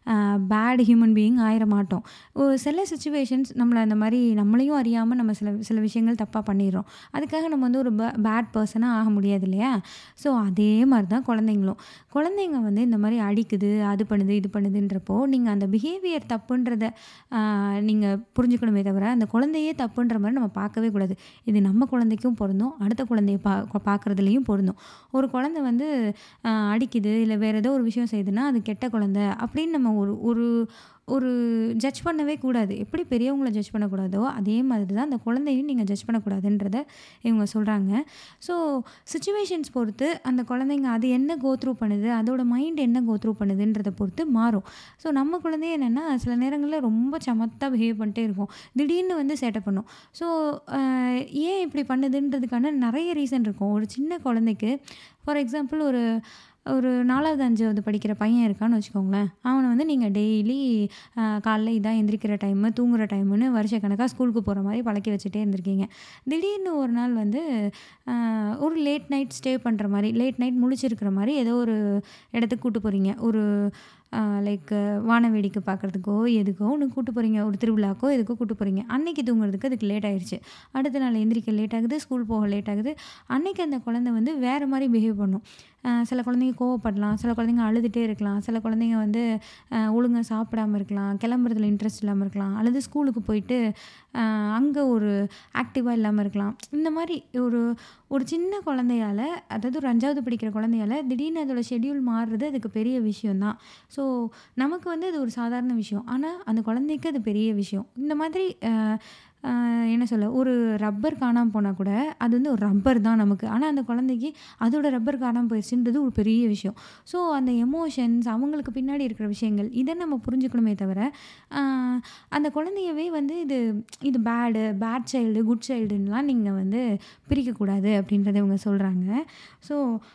பேட் ஹியூமன் பீயிங் ஆயிட மாட்டோம் ஒரு சில சுச்சுவேஷன்ஸ் நம்மளை அந்த மாதிரி நம்மளையும் அறியாமல் நம்ம சில சில விஷயங்கள் தப்பாக பண்ணிடுறோம் அதுக்காக நம்ம வந்து ஒரு பேட் பர்சனாக ஆக முடியாது இல்லையா ஸோ அதே மாதிரி தான் குழந்தைங்களும் குழந்தைங்க வந்து இந்த மாதிரி அடிக்குது அது பண்ணுது இது பண்ணுதுன்றப்போ நீங்கள் அந்த பிஹேவியர் தப்புன்றத நீங்கள் புரிஞ்சுக்கணுமே தவிர அந்த குழந்தையே தப்புன்ற மாதிரி நம்ம பார்க்கவே கூடாது இது நம்ம குழந்தைக்கும் பொருந்தும் அடுத்த குழந்தைய பா பார்க்குறதுலையும் பொருந்தும் ஒரு குழந்தை வந்து ஆஹ் அடிக்குது இல்லை வேறு ஏதோ ஒரு விஷயம் செய்யுதுன்னா அது கெட்ட குழந்தை அப்படின்னு நம்ம ஒரு ஒரு ஒரு ஜட்ஜ் பண்ணவே கூடாது எப்படி பெரியவங்கள ஜட்ஜ் பண்ணக்கூடாதோ அதே மாதிரி தான் அந்த குழந்தையும் நீங்கள் ஜட்ஜ் பண்ணக்கூடாதுன்றத இவங்க சொல்கிறாங்க ஸோ சுச்சுவேஷன்ஸ் பொறுத்து அந்த குழந்தைங்க அது என்ன கோ த்ரூ பண்ணுது அதோட மைண்ட் என்ன கோ த்ரூ பண்ணுதுன்றதை பொறுத்து மாறும் ஸோ நம்ம குழந்தைய என்னென்னா சில நேரங்களில் ரொம்ப சமத்தாக பிஹேவ் பண்ணிட்டே இருக்கும் திடீர்னு வந்து சேட்டை பண்ணும் ஸோ ஏன் இப்படி பண்ணுதுன்றதுக்கான நிறைய ரீசன் இருக்கும் ஒரு சின்ன குழந்தைக்கு ஃபார் எக்ஸாம்பிள் ஒரு ஒரு நாலாவது அஞ்சாவது படிக்கிற பையன் இருக்கான்னு வச்சுக்கோங்களேன் அவனை வந்து நீங்கள் டெய்லி காலைல இதான் எந்திரிக்கிற டைமு தூங்குற டைமுன்னு வருஷக்கணக்காக ஸ்கூலுக்கு போகிற மாதிரி பழக்கி வச்சுட்டே இருந்திருக்கீங்க திடீர்னு ஒரு நாள் வந்து ஆஹ், ஒரு லேட் நைட் ஸ்டே பண்ணுற மாதிரி லேட் நைட் முழிச்சிருக்கிற மாதிரி ஏதோ ஒரு இடத்துக்கு கூட்டு போகிறீங்க ஒரு லைக் வான வேடிக்கை பார்க்குறதுக்கோ எதுக்கோ ஒன்று கூட்டு போகிறீங்க ஒரு திருவிழாக்கோ எதுக்கோ கூட்டு போகிறீங்க அன்னைக்கு தூங்குறதுக்கு அதுக்கு லேட் ஆயிடுச்சு அடுத்த நாள் எந்திரிக்க லேட் ஆகுது ஸ்கூல் போக லேட் ஆகுது அன்னைக்கு அந்த குழந்தை வந்து வேறு மாதிரி பிஹேவ் பண்ணும் ஆஹ் சில குழந்தைங்க கோவப்படலாம் சில குழந்தைங்க அழுதுகிட்டே இருக்கலாம் சில குழந்தைங்க வந்து ஒழுங்காக சாப்பிடாம இருக்கலாம் கிளம்புறதுல இன்ட்ரெஸ்ட் இல்லாமல் இருக்கலாம் அல்லது ஸ்கூலுக்கு போயிட்டு அங்கே ஒரு ஆக்டிவாக இல்லாமல் இருக்கலாம் இந்த மாதிரி ஒரு ஒரு சின்ன குழந்தையால அதாவது ஒரு அஞ்சாவது படிக்கிற குழந்தையால திடீர்னு அதோட ஷெட்யூல் மாறுறது அதுக்கு பெரிய விஷயம்தான் ஸோ நமக்கு வந்து அது ஒரு சாதாரண விஷயம் ஆனால் அந்த குழந்தைக்கு அது பெரிய விஷயம் இந்த மாதிரி ஆஹ் ஆஹ் என்ன சொல்ல ஒரு ரப்பர் காணாமல் போனால் கூட அது வந்து ஒரு ரப்பர் தான் நமக்கு ஆனால் அந்த குழந்தைக்கு அதோட ரப்பர் காணாமல் போயிடுச்சுன்றது ஒரு பெரிய விஷயம் ஸோ அந்த எமோஷன்ஸ் அவங்களுக்கு பின்னாடி இருக்கிற விஷயங்கள் இதை நம்ம புரிஞ்சுக்கணுமே தவிர ஆஹ் அந்த குழந்தையவே வந்து இது இது பேடு பேட் சைல்டு குட் சைல்டுன்னெலாம் நீங்கள் வந்து பிரிக்கக்கூடாது அப்படின்றத இவங்க சொல்கிறாங்க ஸோ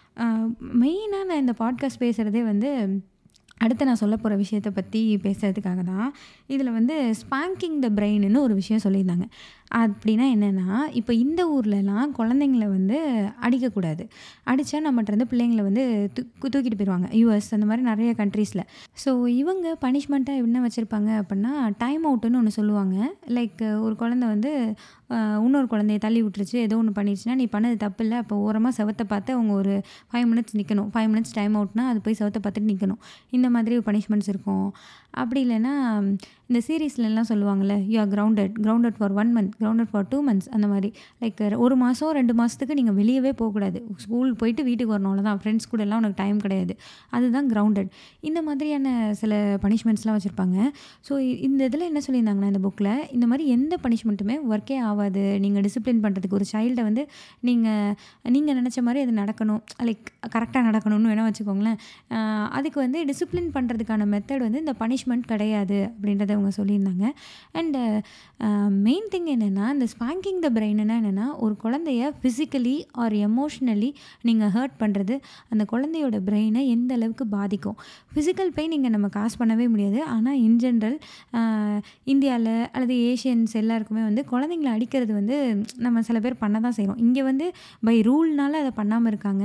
மெயினாக நான் இந்த பாட்காஸ்ட் பேசுகிறதே வந்து அடுத்து நான் சொல்ல போகிற விஷயத்தை பற்றி பேசுகிறதுக்காக தான் இதில் வந்து ஸ்பாங்கிங் த பிரெயின்னு ஒரு விஷயம் சொல்லியிருந்தாங்க அப்படின்னா என்னென்னா இப்போ இந்த ஊர்லலாம் குழந்தைங்கள வந்து அடிக்கக்கூடாது அடித்தா நம்மகிட்ட இருந்து பிள்ளைங்கள வந்து தூ தூக்கிட்டு போயிடுவாங்க யூஎஸ் அந்த மாதிரி நிறைய கண்ட்ரீஸில் ஸோ இவங்க பனிஷ்மெண்ட்டாக என்ன வச்சுருப்பாங்க அப்படின்னா டைம் அவுட்டுன்னு ஒன்று சொல்லுவாங்க லைக் ஒரு குழந்தை வந்து ஆஹ், இன்னொரு குழந்தைய தள்ளி விட்டுருச்சு ஏதோ ஒன்று பண்ணிடுச்சுன்னா நீ பண்ணது தப்பு இல்லை அப்போ ஓரமாக செவத்தை பார்த்து அவங்க ஒரு ஃபைவ் மினிட்ஸ் நிற்கணும் ஃபைவ் மினிட்ஸ் டைம் அவுட்னா அது போய் செவத்தை பார்த்துட்டு நிற்கணும் இந்த மாதிரி பனிஷ்மெண்ட்ஸ் இருக்கும் அப்படி இல்லைன்னா இந்த சீரீஸ்லலாம் சொல்லுவாங்கள்ல you are grounded grounded for one month grounded for two months அந்த மாதிரி லைக் ஒரு மாதம் ரெண்டு மாதத்துக்கு நீங்கள் வெளியவே போகக்கூடாது ஸ்கூல் போயிட்டு வீட்டுக்கு வரணும் அவ்வளோதான் ஃப்ரெண்ட்ஸ் கூட எல்லாம் உனக்கு டைம் கிடையாது அதுதான் கிரவுண்டட் இந்த மாதிரியான சில பனிஷ்மெண்ட்ஸ்லாம் வச்சுருப்பாங்க ஸோ இந்த இதில் என்ன சொல்லியிருந்தாங்கன்னா இந்த புக்கில் இந்த மாதிரி எந்த பனிஷ்மெண்ட்டுமே ஒர்க்கே ஆகாது நீங்கள் டிசிப்ளின் பண்ணுறதுக்கு ஒரு சைல்டை வந்து நீங்கள் நீங்கள் நினச்ச மாதிரி அது நடக்கணும் லைக் கரெக்டாக நடக்கணும்னு வேணால் வச்சுக்கோங்களேன் ஆஹ் அதுக்கு வந்து டிசிப்ளின் பண்ணுறதுக்கான மெத்தட் வந்து இந்த பனிஷ்மெண்ட் கிடையாது அப்படின்றத அவங்க சொல்லியிருந்தாங்க அண்டு மெயின் திங் என்னென்னா இந்த ஸ்பாங்கிங் த பிரெயின்னா என்னென்னா ஒரு குழந்தைய ஃபிசிக்கலி ஆர் எமோஷ்னலி நீங்கள் ஹர்ட் பண்ணுறது அந்த குழந்தையோட பிரெயினை எந்த அளவுக்கு பாதிக்கும் ஃபிசிக்கல் பெயின் இங்கே நம்ம காசு பண்ணவே முடியாது ஆனால் இன் ஜென்ரல் இந்தியாவில் அல்லது ஏஷியன்ஸ் எல்லாருக்குமே வந்து குழந்தைங்கள அடிக்கிறது வந்து நம்ம சில பேர் பண்ண தான் செய்கிறோம் இங்கே வந்து பை ரூல்னால அதை பண்ணாமல் இருக்காங்க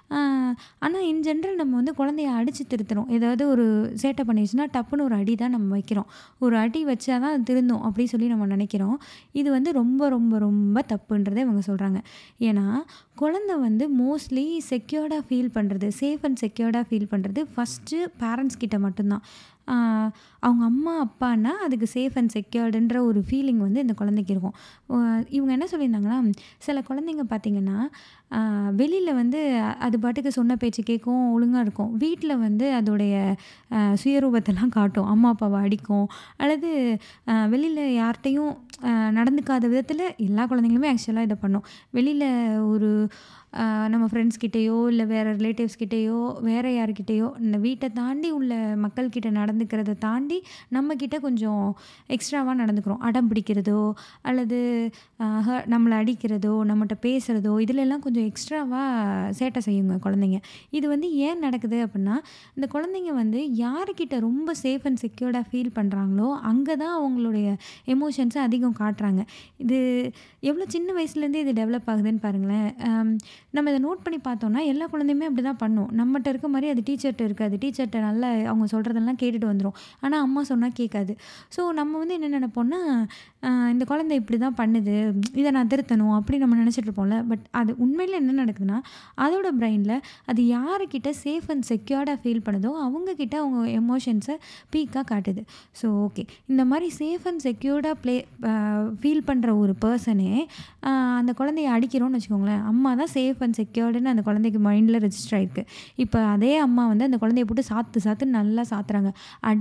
ஆனால் இன் ஜென்ரல் நம்ம வந்து குழந்தைய அடித்து திருத்துறோம் ஏதாவது ஒரு சேட்டை பண்ணிடுச்சுன்னா டப்புன்னு ஒரு அடி தான் நம்ம வைக்கிறோம் ஒரு அடி வச்சா தான் அது திருந்தும் அப்படி சொல்லி நம்ம நினைக்கிறோம் இது வந்து ரொம்ப ரொம்ப ரொம்ப தப்புன்றதை இவங்க சொல்கிறாங்க ஏன்னா குழந்தை வந்து மோஸ்ட்லி செக்யூர்டாக ஃபீல் பண்ணுறது சேஃப் அண்ட் செக்யூர்டாக ஃபீல் பண்ணுறது ஃபஸ்ட்டு பேரண்ட்ஸ் கிட்ட மட்டும்தான் ஆஹ் அவங்க அம்மா அப்பான்னா அதுக்கு சேஃப் அண்ட் செக்யூர்டுன்ற ஒரு ஃபீலிங் வந்து இந்த குழந்தைக்கு இருக்கும் ஆஹ் இவங்க என்ன சொல்லியிருந்தாங்கன்னா சில குழந்தைங்க பார்த்திங்கன்னா வெளியில் வந்து அது பாட்டுக்கு சொன்ன பேச்சு கேட்கும் ஒழுங்காக இருக்கும் வீட்டில் வந்து அதோடைய ஆஹ் சுயரூபத்தெல்லாம் காட்டும் அம்மா அப்பாவை அடிக்கும் அல்லது வெளியில் யார்கிட்டையும் ஆஹ் நடந்துக்காத விதத்தில் எல்லா குழந்தைங்களுமே ஆக்சுவலாக இதை பண்ணும் வெளியில் ஒரு ஆஹ் நம்ம ஃப்ரெண்ட்ஸ் கிட்டேயோ இல்லை வேறு ரிலேட்டிவ்ஸ் கிட்டேயோ வேறு யார்கிட்டேயோ இந்த வீட்டை தாண்டி உள்ள மக்கள்கிட்ட நடந்துக்கிறத தாண்டி நம்மக்கிட்ட கொஞ்சம் எக்ஸ்ட்ராவாக நடந்துக்கிறோம் அடம் பிடிக்கிறதோ அல்லது ஆஹ் ஹ- நம்மளை அடிக்கிறதோ நம்மகிட்ட பேசுகிறதோ இதிலெல்லாம் கொஞ்சம் எக்ஸ்ட்ராவாக சேட்டை செய்யுங்க குழந்தைங்க இது வந்து ஏன் நடக்குது அப்படின்னா இந்த குழந்தைங்க வந்து யாருக்கிட்ட ரொம்ப சேஃப் அண்ட் செக்யூர்டாக ஃபீல் பண்ணுறாங்களோ அங்கே தான் அவங்களுடைய எமோஷன்ஸை அதிகம் காட்டுறாங்க இது எவ்வளோ சின்ன வயசுலேருந்தே இது டெவலப் ஆகுதுன்னு பாருங்களேன் ஆம், நம்ம இதை நோட் பண்ணி பார்த்தோம்னா எல்லா குழந்தையுமே அப்படி தான் பண்ணும் நம்மகிட்ட இருக்க மாதிரி அது டீச்சர்கிட்ட இருக்காது டீச்சர்கிட்ட நல்லா அவங்க சொல்கிறதெல்லாம் கேட்டுட்டு வந்துடும் ஆனால் அம்மா சொன்னால் கேட்காது ஸோ நம்ம வந்து என்ன நினைப்போம்னா ஆஹ், இந்த குழந்தை இப்படி தான் பண்ணுது இதை நான் திருத்தணும் அப்படி நம்ம நினச்சிட்டு இருப்போம்ல பட் அது உண்மையில் என்ன நடக்குதுன்னா அதோட பிரெயினில் அது யாருக்கிட்ட சேஃப் அண்ட் செக்யூர்டாக ஃபீல் பண்ணுதோ அவங்கக்கிட்ட அவங்க எமோஷன்ஸை பீக்காக காட்டுது ஸோ ஓகே இந்த மாதிரி சேஃப் அண்ட் செக்யூர்டாக ப்ளே ஃபீல் பண்ணுற ஒரு பர்சனே அந்த குழந்தைய அடிக்கிறோன்னு வச்சுக்கோங்களேன் அம்மா தான் சேஃப் அண்ட் செக்யூர்டுன்னு அந்த குழந்தைக்கு மைண்டில் ரெஜிஸ்டர் ஆயிருக்கு இப்போ அதே அம்மா வந்து அந்த குழந்தைய போட்டு சாத்து சாத்து நல்லா சாத்துறாங்க அடி வெளுக்கிறாங்க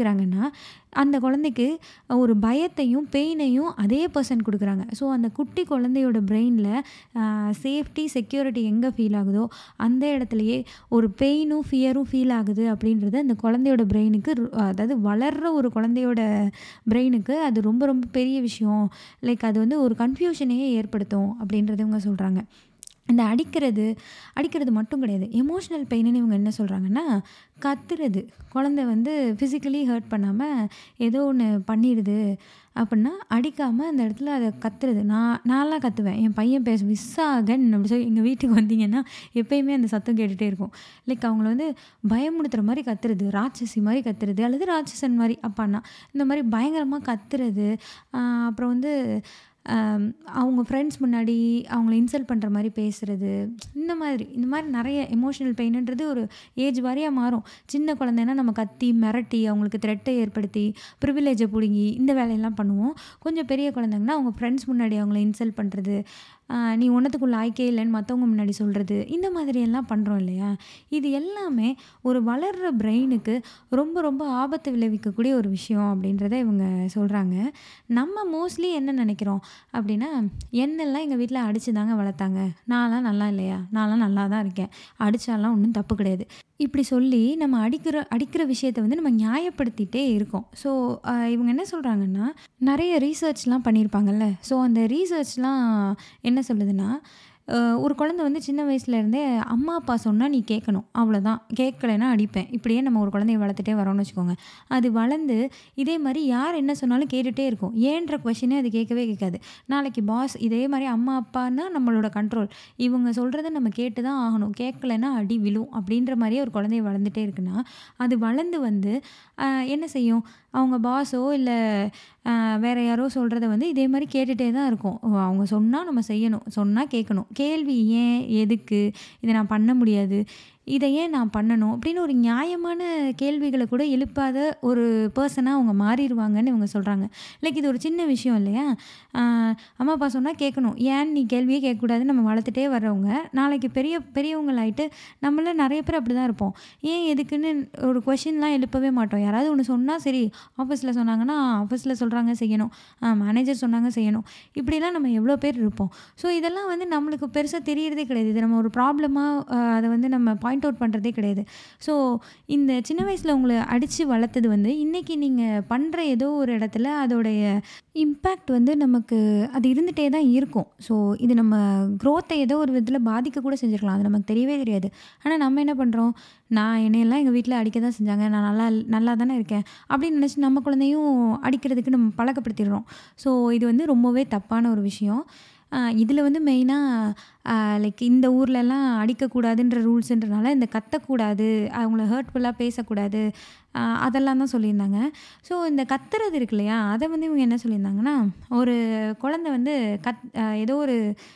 செய்கிறாங்கன்னா அந்த குழந்தைக்கு ஒரு பயத்தையும் பெயினையும் அதே பர்சன் கொடுக்குறாங்க ஸோ அந்த குட்டி குழந்தையோட பிரெயினில் சேஃப்டி செக்யூரிட்டி எங்கே ஃபீல் ஆகுதோ அந்த இடத்துலையே ஒரு பெயினும் ஃபியரும் ஃபீல் ஆகுது அப்படின்றது அந்த குழந்தையோட பிரெயினுக்கு அதாவது வளர்கிற ஒரு குழந்தையோட பிரெயினுக்கு அது ரொம்ப ரொம்ப பெரிய விஷயம் லைக் அது வந்து ஒரு கன்ஃபியூஷனையே ஏற்படுத்தும் அப்படின்றத இவங்க சொல்கிறாங்க இந்த அடிக்கிறது அடிக்கிறது மட்டும் கிடையாது எமோஷ்னல் பெயின்னு இவங்க என்ன சொல்கிறாங்கன்னா கத்துறது குழந்தை வந்து ஃபிசிக்கலி ஹர்ட் பண்ணாமல் ஏதோ ஒன்று பண்ணிடுது அப்படின்னா அடிக்காமல் அந்த இடத்துல அதை கத்துறது நான் நான்லாம் கத்துவேன் என் பையன் பேச விஸ்ஸாகன் அப்படி சொல்லி எங்கள் வீட்டுக்கு வந்தீங்கன்னா எப்பயுமே அந்த சத்தம் கேட்டுகிட்டே இருக்கும் லைக் அவங்கள வந்து பயமுடுத்துகிற மாதிரி கத்துறது ராட்சசி மாதிரி கத்துறது அல்லது ராட்சசன் மாதிரி அப்பான்னா இந்த மாதிரி பயங்கரமாக கத்துறது அப்புறம் வந்து அவங்க ஃப்ரெண்ட்ஸ் முன்னாடி அவங்கள இன்சல்ட் பண்ணுற மாதிரி பேசுகிறது இந்த மாதிரி இந்த மாதிரி நிறைய எமோஷ்னல் பெயினுன்றது ஒரு ஏஜ் வாரியாக மாறும் சின்ன குழந்தைன்னா நம்ம கத்தி மிரட்டி அவங்களுக்கு த்ரெட்டை ஏற்படுத்தி ப்ரிவிலேஜை பிடுங்கி இந்த வேலையெல்லாம் பண்ணுவோம் கொஞ்சம் பெரிய குழந்தைங்கன்னா அவங்க ஃப்ரெண்ட்ஸ் முன்னாடி அவங்கள இன்சல்ட் பண்ணுறது நீ ஒன்றத்துக்குள்ள ஆய்க்கே இல்லைன்னு மற்றவங்க முன்னாடி சொல்கிறது இந்த மாதிரியெல்லாம் பண்ணுறோம் இல்லையா இது எல்லாமே ஒரு வளர்கிற பிரெயினுக்கு ரொம்ப ரொம்ப ஆபத்து விளைவிக்கக்கூடிய ஒரு விஷயம் அப்படின்றத இவங்க சொல்கிறாங்க நம்ம மோஸ்ட்லி என்ன நினைக்கிறோம் அப்படின்னா என்னெல்லாம் எங்கள் வீட்டில் அடித்து தாங்க வளர்த்தாங்க நான்லாம் நல்லா இல்லையா நான்லாம் நல்லா தான் இருக்கேன் அடித்தாலாம் ஒன்றும் தப்பு கிடையாது இப்படி சொல்லி நம்ம அடிக்கிற அடிக்கிற விஷயத்த வந்து நம்ம நியாயப்படுத்திகிட்டே இருக்கோம் ஸோ இவங்க என்ன சொல்கிறாங்கன்னா நிறைய ரீசர்ச்லாம் பண்ணியிருப்பாங்கல்ல ஸோ அந்த ரீசர்ச்லாம் என்ன சொல்லுதுன்னா ஒரு குழந்தை வந்து சின்ன வயசுலேருந்தே அம்மா அப்பா சொன்னால் நீ கேட்கணும் அவ்வளோதான் கேட்கலைன்னா அடிப்பேன் இப்படியே நம்ம ஒரு குழந்தைய வளர்த்துட்டே வரோம்னு வச்சுக்கோங்க அது வளர்ந்து இதே மாதிரி யார் என்ன சொன்னாலும் கேட்டுகிட்டே இருக்கும் ஏன்ற கொஷினே அது கேட்கவே கேட்காது நாளைக்கு பாஸ் இதே மாதிரி அம்மா அப்பான்னா நம்மளோட கண்ட்ரோல் இவங்க சொல்கிறத நம்ம கேட்டு தான் ஆகணும் கேட்கலைன்னா அடி விழும் அப்படின்ற மாதிரியே ஒரு குழந்தைய வளர்ந்துட்டே இருக்குன்னா அது வளர்ந்து வந்து என்ன செய்யும் அவங்க பாஸோ இல்லை வேறு யாரோ சொல்கிறத வந்து இதே மாதிரி கேட்டுகிட்டே தான் இருக்கும் அவங்க சொன்னால் நம்ம செய்யணும் சொன்னால் கேட்கணும் கேள்வி ஏன் எதுக்கு இதை நான் பண்ண முடியாது இதை ஏன் நான் பண்ணணும் அப்படின்னு ஒரு நியாயமான கேள்விகளை கூட எழுப்பாத ஒரு பர்சனாக அவங்க மாறிடுவாங்கன்னு இவங்க சொல்கிறாங்க லைக் இது ஒரு சின்ன விஷயம் இல்லையா அம்மா அப்பா சொன்னால் கேட்கணும் ஏன் நீ கேள்வியே கேட்கக்கூடாதுன்னு நம்ம வளர்த்துட்டே வர்றவங்க நாளைக்கு பெரிய பெரியவங்களாயிட்டு நம்மள நிறைய பேர் அப்படி தான் இருப்போம் ஏன் எதுக்குன்னு ஒரு கொஷின்லாம் எழுப்பவே மாட்டோம் யாராவது ஒன்று சொன்னால் சரி ஆஃபீஸில் சொன்னாங்கன்னா ஆஃபீஸில் சொல்கிறாங்க செய்யணும் மேனேஜர் சொன்னாங்க செய்யணும் இப்படிலாம் நம்ம எவ்வளோ பேர் இருப்போம் ஸோ இதெல்லாம் வந்து நம்மளுக்கு பெருசாக தெரியறதே கிடையாது இது நம்ம ஒரு ப்ராப்ளமாக அதை வந்து நம்ம பாயிண்ட் அவுட் பண்ணுறதே கிடையாது ஸோ இந்த சின்ன வயசில் உங்களை அடித்து வளர்த்தது வந்து இன்றைக்கி நீங்கள் பண்ணுற ஏதோ ஒரு இடத்துல அதோடைய இம்பேக்ட் வந்து நமக்கு அது இருந்துகிட்டே தான் இருக்கும் ஸோ இது நம்ம க்ரோத்தை ஏதோ ஒரு விதத்தில் பாதிக்க கூட செஞ்சுருக்கலாம் அது நமக்கு தெரியவே தெரியாது ஆனால் நம்ம என்ன பண்ணுறோம் நான் என்னையெல்லாம் எங்கள் வீட்டில் அடிக்க தான் செஞ்சாங்க நான் நல்லா நல்லா தானே இருக்கேன் அப்படின்னு நினச்சி நம்ம குழந்தையும் அடிக்கிறதுக்கு நம்ம பழக்கப்படுத்திடுறோம் ஸோ இது வந்து ரொம்பவே தப்பான ஒரு விஷயம் இதில் வந்து மெயினாக லைக் இந்த ஊர்லலாம் அடிக்கக்கூடாதுன்ற ரூல்ஸுன்றனால இந்த கத்தக்கூடாது அவங்கள ஹர்ட்ஃபுல்லாக பேசக்கூடாது அதெல்லாம் தான் சொல்லியிருந்தாங்க ஸோ இந்த கத்துறது இருக்கு இல்லையா அதை வந்து இவங்க என்ன சொல்லியிருந்தாங்கன்னா ஒரு குழந்தை வந்து கத் ஏதோ ஒரு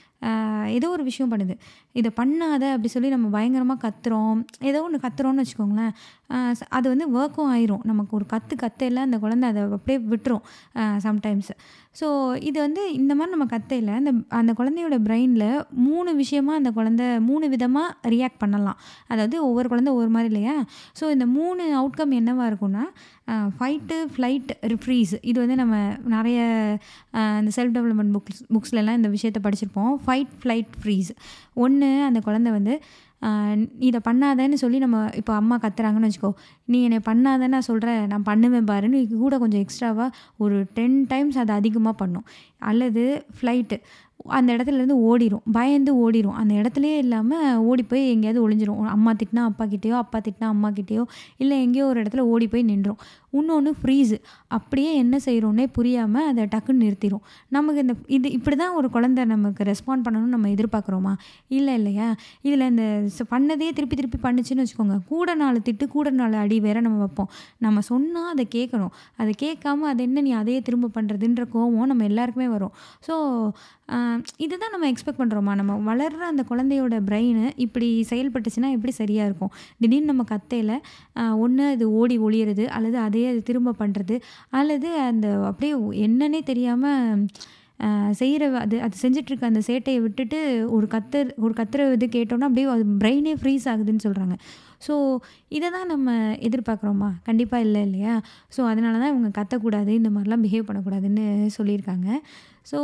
ஏதோ ஒரு விஷயம் பண்ணுது இதை பண்ணாத அப்படி சொல்லி நம்ம பயங்கரமாக கத்துறோம் ஏதோ ஒன்று கத்துறோம்னு வச்சுக்கோங்களேன் அது வந்து ஒர்க்கும் ஆயிரும் நமக்கு ஒரு கற்று கத்தையில் அந்த குழந்தை அதை அப்படியே விட்டுரும் சம்டைம்ஸ் ஸோ இது வந்து இந்த மாதிரி நம்ம கத்தையில் அந்த அந்த குழந்தையோட பிரெயினில் மூணு விஷயமாக அந்த குழந்தை மூணு விதமாக ரியாக்ட் பண்ணலாம் அதாவது ஒவ்வொரு குழந்தை ஒவ்வொரு மாதிரி இல்லையா ஸோ இந்த மூணு அவுட்கம் என்னவாக இருக்கும்னா ஃபைட்டு ஃப்ளைட் ரிஃப்ரீஸ் இது வந்து நம்ம நிறைய இந்த செல்ஃப் டெவலப்மெண்ட் புக்ஸ் புக்ஸ்லலாம் இந்த விஷயத்தை படிச்சிருப்போம் ஃபைட் ஃப்ளைட் ஃப்ரீஸ் ஒன்று அந்த குழந்தை வந்து இதை பண்ணாதேன்னு சொல்லி நம்ம இப்போ அம்மா கத்துறாங்கன்னு வச்சுக்கோ நீ என்னை பண்ணாத நான் சொல்கிறேன் நான் பண்ணுவேன் பாருன்னு கூட கொஞ்சம் எக்ஸ்ட்ராவாக ஒரு டென் டைம்ஸ் அது அதிகமாக பண்ணும் அல்லது ஃப்ளைட்டு அந்த இடத்துலேருந்து ஓடிடும் பயந்து ஓடிடும் அந்த இடத்துலையே இல்லாமல் ஓடி போய் எங்கேயாவது ஒளிஞ்சிரும் அம்மா திட்டினா அப்பா கிட்டேயோ அப்பா திட்டினா அம்மா கிட்டேயோ இல்லை எங்கேயோ ஒரு இடத்துல ஓடி போய் நின்றோம் இன்னொன்று ஃப்ரீஸு அப்படியே என்ன செய்கிறோன்னே புரியாமல் அதை டக்குன்னு நிறுத்திடும் நமக்கு இந்த இது இப்படி தான் ஒரு குழந்தை நமக்கு ரெஸ்பாண்ட் பண்ணணும்னு நம்ம எதிர்பார்க்குறோமா இல்லை இல்லையா இதில் இந்த பண்ணதே திருப்பி திருப்பி பண்ணுச்சுன்னு வச்சுக்கோங்க கூட நாலு திட்டு கூட நாலு அடி வேற நம்ம வைப்போம் நம்ம சொன்னால் அதை கேட்கணும் அதை கேட்காம அதை என்ன நீ அதையே திரும்ப பண்ணுறதுன்ற கோவம் நம்ம எல்லாருக்குமே வரும் ஸோ இதுதான் நம்ம எக்ஸ்பெக்ட் பண்ணுறோமா நம்ம வளர்கிற அந்த குழந்தையோட பிரெயின் இப்படி செயல்பட்டுச்சுன்னா எப்படி சரியாக இருக்கும் திடீர்னு நம்ம கத்தையில் ஒன்று அது ஓடி ஒளியிறது அல்லது அதையே அது திரும்ப பண்ணுறது அல்லது அந்த அப்படியே என்னன்னே தெரியாமல் செய்கிற அது அது செஞ்சிட்ருக்க அந்த சேட்டையை விட்டுட்டு ஒரு கத்து ஒரு கத்துற இது கேட்டோன்னா அப்படியே அது பிரெயினே ஃப்ரீஸ் ஆகுதுன்னு சொல்கிறாங்க ஸோ இத தான் நம்ம எதிர்பார்க்குறோமா? கண்டிப்பா இல்ல இல்லையா? ஸோ அதனால தான் இவங்க கத்தக்கூடாது, இந்த மாரிலாம் பிஹேவ் பண்ணக்கூடாதுன்னு சொல்லியிருக்காங்க. ஸோ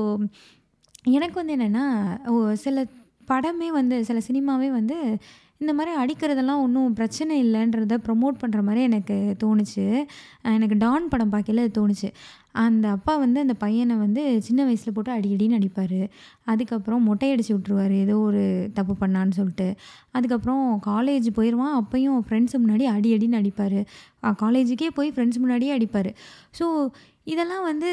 எனக்கு வந்து என்னென்னா, ஓ சில படமே வந்து சில சினிமாவே வந்து இந்த மாரி அடிக்கிறதெல்லாம் ஒண்ணும் பிரச்சனை இல்லன்றத ப்ரமோட் பண்ற மாரி எனக்கு தோணுச்சு. அ எனக்கு டான் படம் பார்க்கையில அது தோணுச்சு. அந்த அப்பா வந்து அந்த பையன வந்து சின்ன வயசுல போட்டு அடி அடின்னு அடிப்பாரு. அதுக்கப்புறம் மொட்டை அடிச்சு விட்டுருவாரு, ஏதோ ஒரு தப்பு பண்ணான்னு சொல்லிட்டு. அதுக்கப்புறம் காலேஜ் போயிருவான். அப்பயும் ஃப்ரெண்ட்ஸ் முன்னாடி அடி அடின்னு அடிப்பாரு. அ காலேஜுக்கே போய் ஃப்ரெண்ட்ஸ் முன்னாடியே அடிப்பாரு. ஸோ இதெல்லாம் வந்து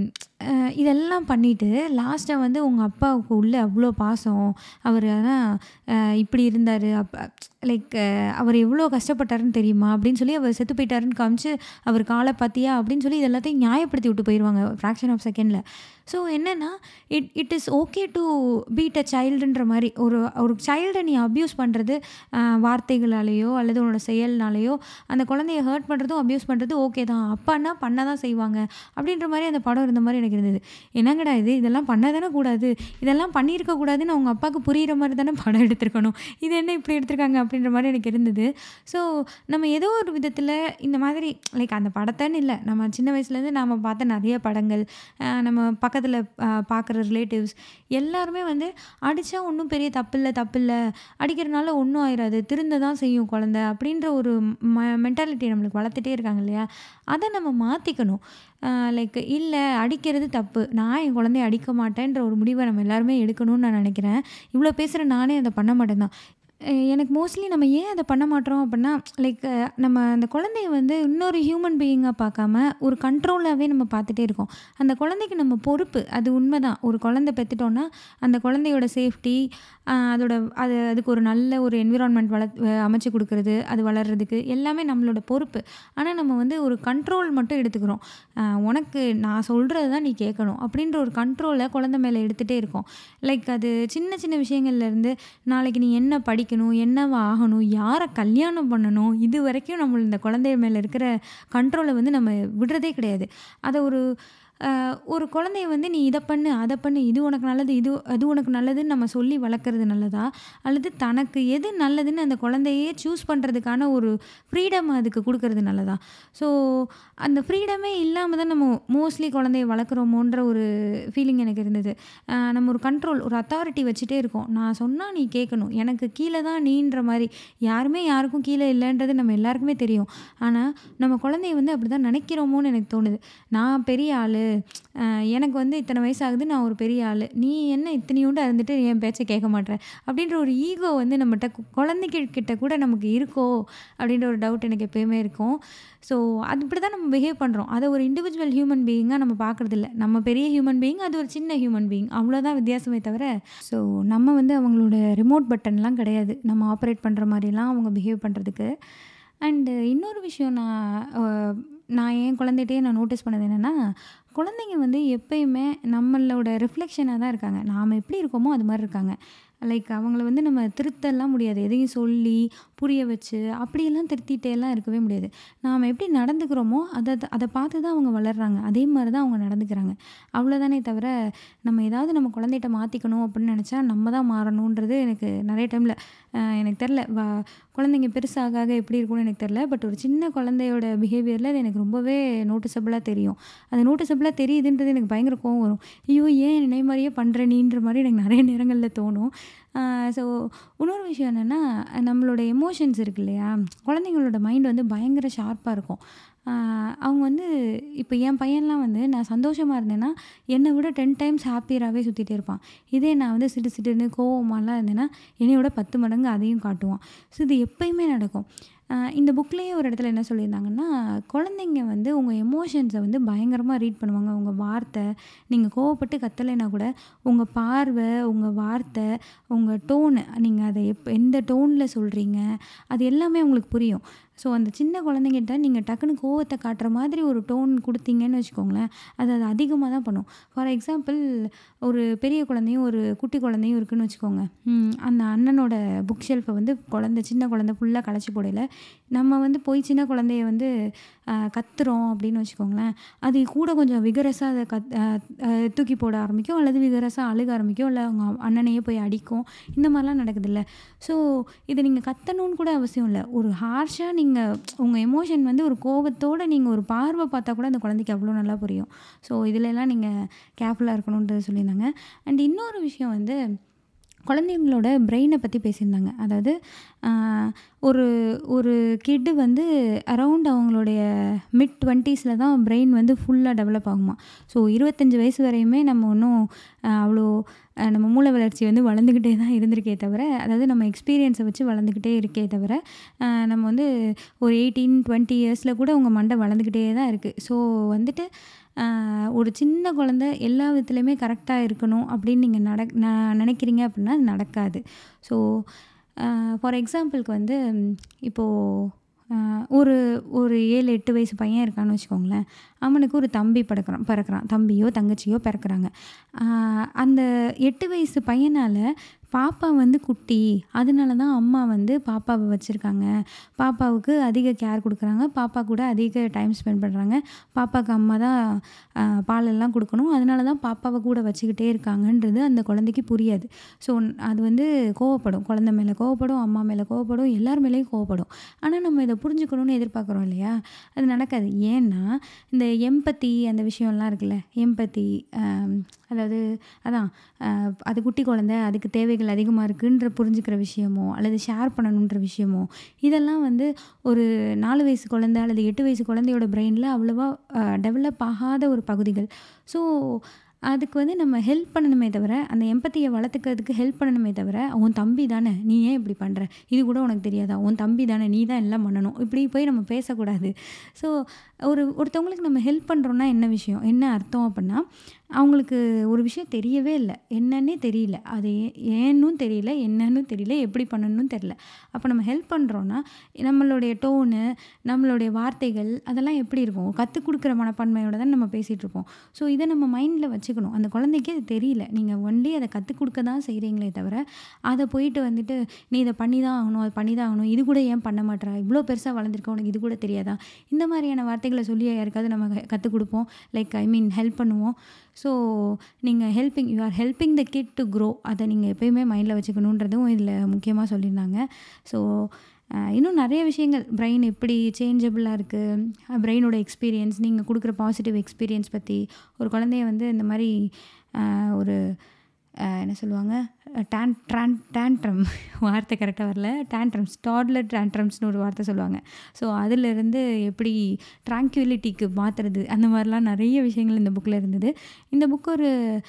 அ இதெல்லாம் பண்ணிட்டு லாஸ்ட்டா வந்து உங்க அப்பாவுக்கு உள்ள அவ்ளோ பாசம். அவரு அதான் அ இப்படி இருந்தாரு. அப் லைக் அவர் எவ்வளோ கஷ்டப்பட்டாருன்னு தெரியுமா? அப்படின்னு சொல்லி அவர் செத்து போயிட்டாருன்னு காமிச்சு, அவர் கால பார்த்தியா? அப்படின்னு சொல்லி இது எல்லாத்தையும் நியாயப்படுத்தி விட்டு போயிருவாங்க. ஃப்ராக்ஷன் ஆஃப் செகண்ட்ல. ஸோ என்னன்னா, it it is okay to beat a சைல்டுன்ற மாரி ஒரு ஒரு சைல்ட நீ அப்யூஸ் பண்றது அ வார்த்தைகளாலேயோ அல்லது உன்னோட செயல்னாலேயோ அந்த குழந்தைய ஹர்ட் பண்ணுறதும், அப்யூஸ் பண்ணுறதும் ஓகே தான். அப்பான்னா பண்ண தான் செய்வாங்க. அப்படின்ற மாரி அந்த படம் இருந்த மாரி எனக்கு இருந்தது. என்னங்கடா இது? இதெல்லாம் பண்ண தானே கூடாது. இதெல்லாம் பண்ணியிருக்க கூடாதுன்னு அவங்க அப்பாவுக்கு புரியிற மாரி தானே படம் எடுத்திருக்கணும். இது என்ன இப்படி எடுத்திருக்காங்க? அப்படின்ற மாரி எனக்கு இருந்தது. ஸோ நம்ம ஏதோ ஒரு விதத்தில இந்த மாதிரி லைக் அந்த படத்தன்னு இல்ல. நம்ம சின்ன வயசுலேருந்து நாம பார்த்த நெறைய படங்கள், அ நம்ம பக்கத்தில அ பார்க்குற ரிலேட்டிவ்ஸ் எல்லாருமே வந்து அடிச்சா ஒண்ணும் பெரிய தப்பில்ல, தப்பில்ல. அடிக்கிறனால ஒண்ணும் ஆயிராது. திருந்த தான் செய்யும் குழந்த. அப்படின்ற ஒரு ம மென்டாலிட்டி நம்மளுக்கு வளர்த்துட்டே இருக்காங்க இல்லையா? அத நம்ம மாத்திக்கணும். அ லைக் இல்ல அடிக்கிறது தப்பு. நான் என் குழந்தைய அடிக்க மாட்டேன்ற ஒரு முடிவ நம்ம எல்லாருமே எடுக்கணும்னு நான் நெனைக்கிறேன். இவ்வளோ பேசுற நானே அத பண்ண மாட்டேன் தான். அ எனக்கு மோஸ்ட்லி நம்ம ஏன் அத பண்ண மாட்றோம் அப்படின்னா, லைக் நம்ம அந்த குழந்தைய வந்து இன்னொரு ஹியூமன் பீயிங்கா பார்க்காம, ஒரு கண்ட்ரோலாவே நம்ம பார்த்துட்டே இருக்கோம். அந்த குழந்தைக்கு நம்ம பொறுப்பு. அது உண்மதான். ஒரு குழந்தை பெத்துட்டோம்னா, அந்த குழந்தையோட சேஃப்டி, அ அதோட அது அதுக்கு ஒரு நல்ல ஒரு என்விரான்மென்ட் வளத் அமைச்சு குடுக்குறது, அது வளர்றதுக்கு எல்லாமே நம்மளோட பொறுப்பு. ஆனா நம்ம வந்து ஒரு கண்ட்ரோல் மட்டும் எடுத்துக்கிறோம். அ உனக்கு நான் சொல்றது தான் நீ கேட்கணும். அப்படின்ற ஒரு கண்ட்ரோல குழந்தை மேல எடுத்துட்டே இருக்கோம். லைக் அது சின்ன சின்ன விஷயங்கள்லேருந்து, நாளைக்கு நீ என்ன படிக்கணும்? என்னவா ஆகணும்? யார கல்யாணம் பண்ணணும்? இதுவரைக்கும் நம்ம இந்த குழந்தை மேல இருக்கிற கண்ட்ரோல வந்து நம்ம விடுறதே கிடையாது. அத ஒரு அ ஒரு குழந்தைய வந்து நீ இத பண்ணு, அத பண்ணு. இது உனக்கு நல்லது. இது அது உனக்கு நல்லதுன்னு நம்ம சொல்லி வளர்க்கறது நல்லதா? அல்லது தனக்கு எது நல்லதுன்னு அந்த குழந்தையே சூஸ் பண்றதுக்கான ஒரு ஃப்ரீடம் அதுக்கு குடுக்குறது நல்லதா? ஸோ அந்த ஃப்ரீடமே இல்லாம தான் நம்ம மோஸ்ட்லி குழந்தைய வளர்க்குறோமோன்ற ஒரு ஃபீலிங் எனக்கு இருந்தது. அ நம்ம ஒரு கண்ட்ரோல், ஒரு அத்தாரிட்டி வச்சுட்டே இருக்கோம். நான் சொன்னா நீ கேட்கணும். எனக்கு கீழ தான் நீன்ற மாரி. யாருமே யாருக்கும் கீழ இல்லன்றது நம்ம எல்லாருக்குமே தெரியும். ஆனா நம்ம குழந்தைய வந்து அப்படிதான் நெனைக்கிறோமோன்னு எனக்கு தோணுது. நான் பெரிய ஆளு. அ எனக்கு வந்து இத்தன வயசு ஆகுது. நான் ஒரு பெரிய ஆளு. நீ என்ன இத்தனையோண்டு இருந்துட்டு என் பேச்ச கேட்க மாட்ற? அப்படின்ற ஒரு ஈகோ வந்து நம்மட்ட குழந்தைங்க கிட்ட கூட நமக்கு இருக்கோ? அப்படின்ற ஒரு டவுட் எனக்கு எப்பயுமே இருக்கும். ஸோ அது இப்படி தான் நம்ம பிஹேவ் பண்றோம். அத ஒரு இண்டிவிஜுவல் ஹியூமன் பீயிங்கா நம்ம பார்க்குறதில்ல. நம்ம பெரிய ஹியூமன் பீயிங், அது ஒரு சின்ன ஹியூமன் பீயிங். அவ்வளோதான் வித்தியாசமே தவிர, ஸோ நம்ம வந்து அவங்களோட ரிமோட் பட்டன்லாம் கிடையாது. நம்ம ஆப்பரேட் பண்ற மாரிலாம் அவங்க பிஹேவ் பண்றதுக்கு. அண்ட் இன்னொரு விஷயம் நான் அ நான் என் குழந்தைட்டயே நான் நோட்டீஸ் பண்ணது என்னன்னா, குழந்தைங்க வந்து எப்பயுமே நம்மளோட ரிஃப்ளெக்ஷனா தான் இருக்காங்க. நாம எப்படி இருக்கோமோ அது மாரி இருக்காங்க. லைக் அவங்கள வந்து நம்ம திருத்தலாம் முடியாது. எதையும் சொல்லி, புரிய வச்சு, அப்படியெல்லாம் திருத்திட்டேலாம் இருக்கவே முடியாது. நாம எப்படி நடந்துக்கிறோமோ, அத அத பார்த்து தான் அவங்க வளர்றாங்க. அதே மாரி தான் அவங்க நடந்துக்கிறாங்க. அவ்வளோதானே தவிர, நம்ம ஏதாவது நம்ம குழந்தைட்ட மாத்திக்கணும் அப்படின்னு நெனச்சா, நம்ம தான் மாறணுன்றது எனக்கு நெறைய டைம்ல அ எனக்கு தெர்ல. வ குழந்தைங்க பெருசாக ஆக எப்படி இருக்கும்னு எனக்கு தெர்ல. பட் ஒரு சின்ன குழந்தையோட பிஹேவியர்ல அது எனக்கு ரொம்பவே நோட்டிசபிளா தெரியும். அது நோட்டிசபிளா தெரியுதுன்றது எனக்கு பயங்கர கோவம் வரும். ஐயோ! ஏன் என்னைய மாரியே பண்ற நீன்ற மாரி எனக்கு நெறைய நேரங்கள்ல தோணும். அ ஸோ இன்னொரு விஷயம் என்னன்னா, நம்மளோட எமோஷன்ஸ் இருக்கு இல்லையா? குழந்தைங்களோட மைண்ட் வந்து பயங்கர ஷார்ப்பா இருக்கும். அ அவங்க வந்து இப்ப என் பையன்லாம் வந்து நான் சந்தோஷமா இருந்தேன்னா, என்ன விட 10 டைம்ஸ் ஹேப்பியராவே சுத்திட்டே இருப்பான். இதே நான் வந்து சிடு சிடுன்னு கோவமாலாம் இருந்தேன்னா, என்னைய விட 10 மடங்கு அதையும் காட்டுவான். ஸோ இது எப்பயுமே நடக்கும். அ இந்த புக்லேயே ஒரு இடத்துல என்ன சொல்லியிருந்தாங்கன்னா, குழந்தைங்க வந்து உங்க எமோஷன்ஸ வந்து பயங்கரமா ரீட் பண்ணுவாங்க. உங்க வார்த்தை, நீங்க கோவப்பட்டு கத்தலைன்னா கூட, உங்க பார்வை, உங்க வார்த்தை, உங்க டோனு, நீங்க அத எப் எந்த டோன்ல சொல்றீங்க, அது எல்லாமே அவங்களுக்கு புரியும். ஸோ அந்த சின்ன குழந்தைங்கிட்ட நீங்க டக்குனு கோவத்த காட்டுற மாதிரி ஒரு டோன் குடுத்தீங்கன்னு வச்சுக்கோங்களேன், அது அது அதிகமா தான் பண்ணும். ஃபார் எக்ஸாம்பிள் ஒரு பெரிய குழந்தையும், ஒரு குட்டி குழந்தையும் இருக்குன்னு வச்சுக்கோங்க. ம் அந்த அண்ணனோட புக் ஷெல்ஃப வந்து குழந்தை சின்ன குழந்தை ஃபுல்லா கலச்சு போடையில, நம்ம வந்து போய் சின்ன குழந்தைய வந்து அஹ், கத்துறோம் அப்படின்னு வச்சுக்கோங்களேன் அது கூட கொஞ்சம் விகரஸாக அதை கத் அஹ், அஹ், தூக்கி போட ஆரம்பிக்கும் அல்லது விகரஸாக அழுக ஆரம்பிக்கும் இல்லை அவங்க அண்ணனையே போய் அடிக்கும் இந்த மாதிரிலாம் நடக்குதுல்ல ஸோ இதை நீங்கள் கத்தணும்னு கூட அவசியம் இல்லை ஒரு ஹார்ஷாக நீங்கள் உங்கள் எமோஷன் வந்து ஒரு கோபத்தோடு நீங்கள் ஒரு பார்வை பார்த்தா கூட அந்த குழந்தைக்கு அவ்வளோ நல்லா புரியும் ஸோ இதிலெல்லாம் நீங்கள் கேர்ஃபுல்லாக இருக்கணுன்றது சொல்லியிருந்தாங்க அண்ட் இன்னொரு விஷயம் வந்து குழந்தைங்களோட பிரெயினை பற்றி பேசியிருந்தாங்க அதாவது ஆஹ், ஒரு ஒரு கிட்டு வந்து அரவுண்ட் அவங்களுடைய மிட் டுவெண்ட்டீஸில் தான் பிரெயின் வந்து ஃபுல்லாக டெவலப் ஆகுமா ஸோ இருபத்தஞ்சி வயசு வரையுமே நம்ம ஒன்றும் அவ்வளோ ஆஹ், நம்ம மூளை வளர்ச்சி வந்து வளர்ந்துக்கிட்டே தான் இருந்திருக்கே தவிர அதாவது நம்ம எக்ஸ்பீரியன்ஸை வச்சு வளர்ந்துக்கிட்டே இருக்கே தவிர ஆஹ், நம்ம வந்து ஒரு எயிட்டீன் டுவெண்ட்டி இயர்ஸில் கூட உங்கள் மண்டை வளர்ந்துக்கிட்டே தான் இருக்குது ஸோ வந்துட்டு ஆஹ், ஒரு சின்ன குழந்தை எல்லா விதத்துலையுமே கரெக்டாக இருக்கணும் அப்படின்னு நீங்கள் நட ந- நினைக்கிறீங்க அப்படின்னா அது நடக்காது ஸோ ஃபார் எக்ஸாம்பிளுக்கு வந்து ம், இப்போது ஆஹ், ஒரு ஒரு ஏழு எட்டு வயசு பையன் இருக்கான்னு வச்சுக்கோங்களேன் அவனுக்கு ஒரு தம்பி பிறக்கிறான் பிறக்கிறான் தம்பியோ தங்கச்சியோ பிறக்கிறாங்க ஆஹ், அந்த எட்டு வயசு பையனால் பாப்பா வந்து குட்டி அதனால தான் அம்மா வந்து பாப்பாவை வச்சுருக்காங்க பாப்பாவுக்கு அதிக கேர் கொடுக்குறாங்க பாப்பா கூட அதிக டைம் ஸ்பெண்ட் பண்ணுறாங்க பாப்பாவுக்கு அம்மா தான் ஆஹ், பாலெல்லாம் கொடுக்கணும் அதனால தான் பாப்பாவை கூட வச்சுக்கிட்டே இருக்காங்கன்றது அந்த குழந்தைக்கு புரியாது ஸோ அது வந்து கோவப்படும் குழந்தை மேலே கோவப்படும் அம்மா மேலே கோவப்படும் எல்லார் மேலேயும் கோவப்படும் ஆனால் நம்ம இதை புரிஞ்சுக்கணும்னு எதிர்பார்க்குறோம் இல்லையா அது நடக்காது ஏன்னா இந்த எம்பத்தி அந்த விஷயம்லாம் இருக்குல்ல எம்பத்தி அதாவது அதான் ஆஹ், அது குட்டி குழந்தை அதுக்கு தேவைகள் அதிகமாக இருக்குன்ற புரிஞ்சுக்கிற விஷயமோ அல்லது ஷேர் பண்ணணுன்ற விஷயமோ இதெல்லாம் வந்து ஒரு நாலு வயசு குழந்தை அல்லது எட்டு வயசு குழந்தையோட பிரெயினில் அவ்வளோவா டெவலப் ஆகாத ஒரு பகுதிகள் ஸோ அதுக்கு வந்து நம்ம ஹெல்ப் பண்ணணுமே தவிர அந்த எம்பத்தியை வளர்த்துக்கிறதுக்கு ஹெல்ப் பண்ணணுமே தவிர உன் தம்பி தானே நீ ஏன் இப்படி பண்ணுற இது கூட உனக்கு தெரியாதா உன் தம்பி தானே நீ தான் எல்லாம் பண்ணணும் இப்படி போய் நம்ம பேசக்கூடாது ஸோ ஒரு ஒருத்தவங்களுக்கு நம்ம ஹெல்ப் பண்ணுறோன்னா என்ன விஷயம் என்ன அர்த்தம் அப்படின்னா அவங்களுக்கு ஒரு விஷயம் தெரியவே இல்லை என்னன்னே தெரியல அது ஏ- ஏன்னும் தெரியல என்னன்னு தெரியல எப்படி பண்ணணும்னு தெரியல அப்போ நம்ம ஹெல்ப் பண்ணுறோன்னா நம்மளுடைய டோனு நம்மளுடைய வார்த்தைகள் அதெல்லாம் எப்படி இருக்கும் கற்றுக் கொடுக்குற மனப்பான்மையோட தான் நம்ம பேசிகிட்டு இருப்போம் ஸோ இதை நம்ம மைண்டில் வச்சுக்கணும் அந்த குழந்தைக்கு அது தெரியல நீங்கள் ஒன்லி அதை கற்றுக் கொடுக்க தான் செய்கிறீங்களே தவிர அதை போயிட்டு வந்துட்டு நீ இதை பண்ணி தான் ஆகணும் அது பண்ணி தான் ஆகணும் இது கூட ஏன் பண்ண மாட்றா இவ்வளோ பெருசாக வளர்ந்துருக்க உனக்கு இது கூட தெரியாதா இந்த மாதிரியான வார்த்தைகளை சொல்லி யாருக்காவது நம்ம க- கற்றுக் கொடுப்போம் லைக் ஐ மீன் ஹெல்ப் பண்ணுவோம் ஸோ நீங்கள் helping you are helping the kid to grow அதை நீங்கள் எப்பயுமே மைண்டில் வச்சுக்கணுன்றதும் இதில் முக்கியமாக சொல்லியிருந்தாங்க ஸோ இன்னும் நிறைய விஷயங்கள் பிரெயின் எப்படி சேஞ்சபிளாக இருக்குது பிரெயினோட எக்ஸ்பீரியன்ஸ் நீங்கள் கொடுக்குற பாசிட்டிவ் எக்ஸ்பீரியன்ஸ் பற்றி ஒரு குழந்தைய வந்து இந்த மாதிரி ஆஹ், ஒரு ஆஹ், என்ன சொல்லுவாங்க டேன் ட்ரான் டேண்ட்ரம் வார்த்தை கரெக்டாக வரல டேண்ட்ரம்ஸ் டாட்லர் டேண்ட்ரம்ஸ்னு ஒரு வார்த்தை சொல்லுவாங்க ஸோ அதிலிருந்து எப்படி ட்ராங்குவிலிட்டிக்கு மாற்றுறது அந்த மாதிரிலாம் நிறைய விஷயங்கள் இந்த புக்கில் இருந்தது இந்த புக் ஒரு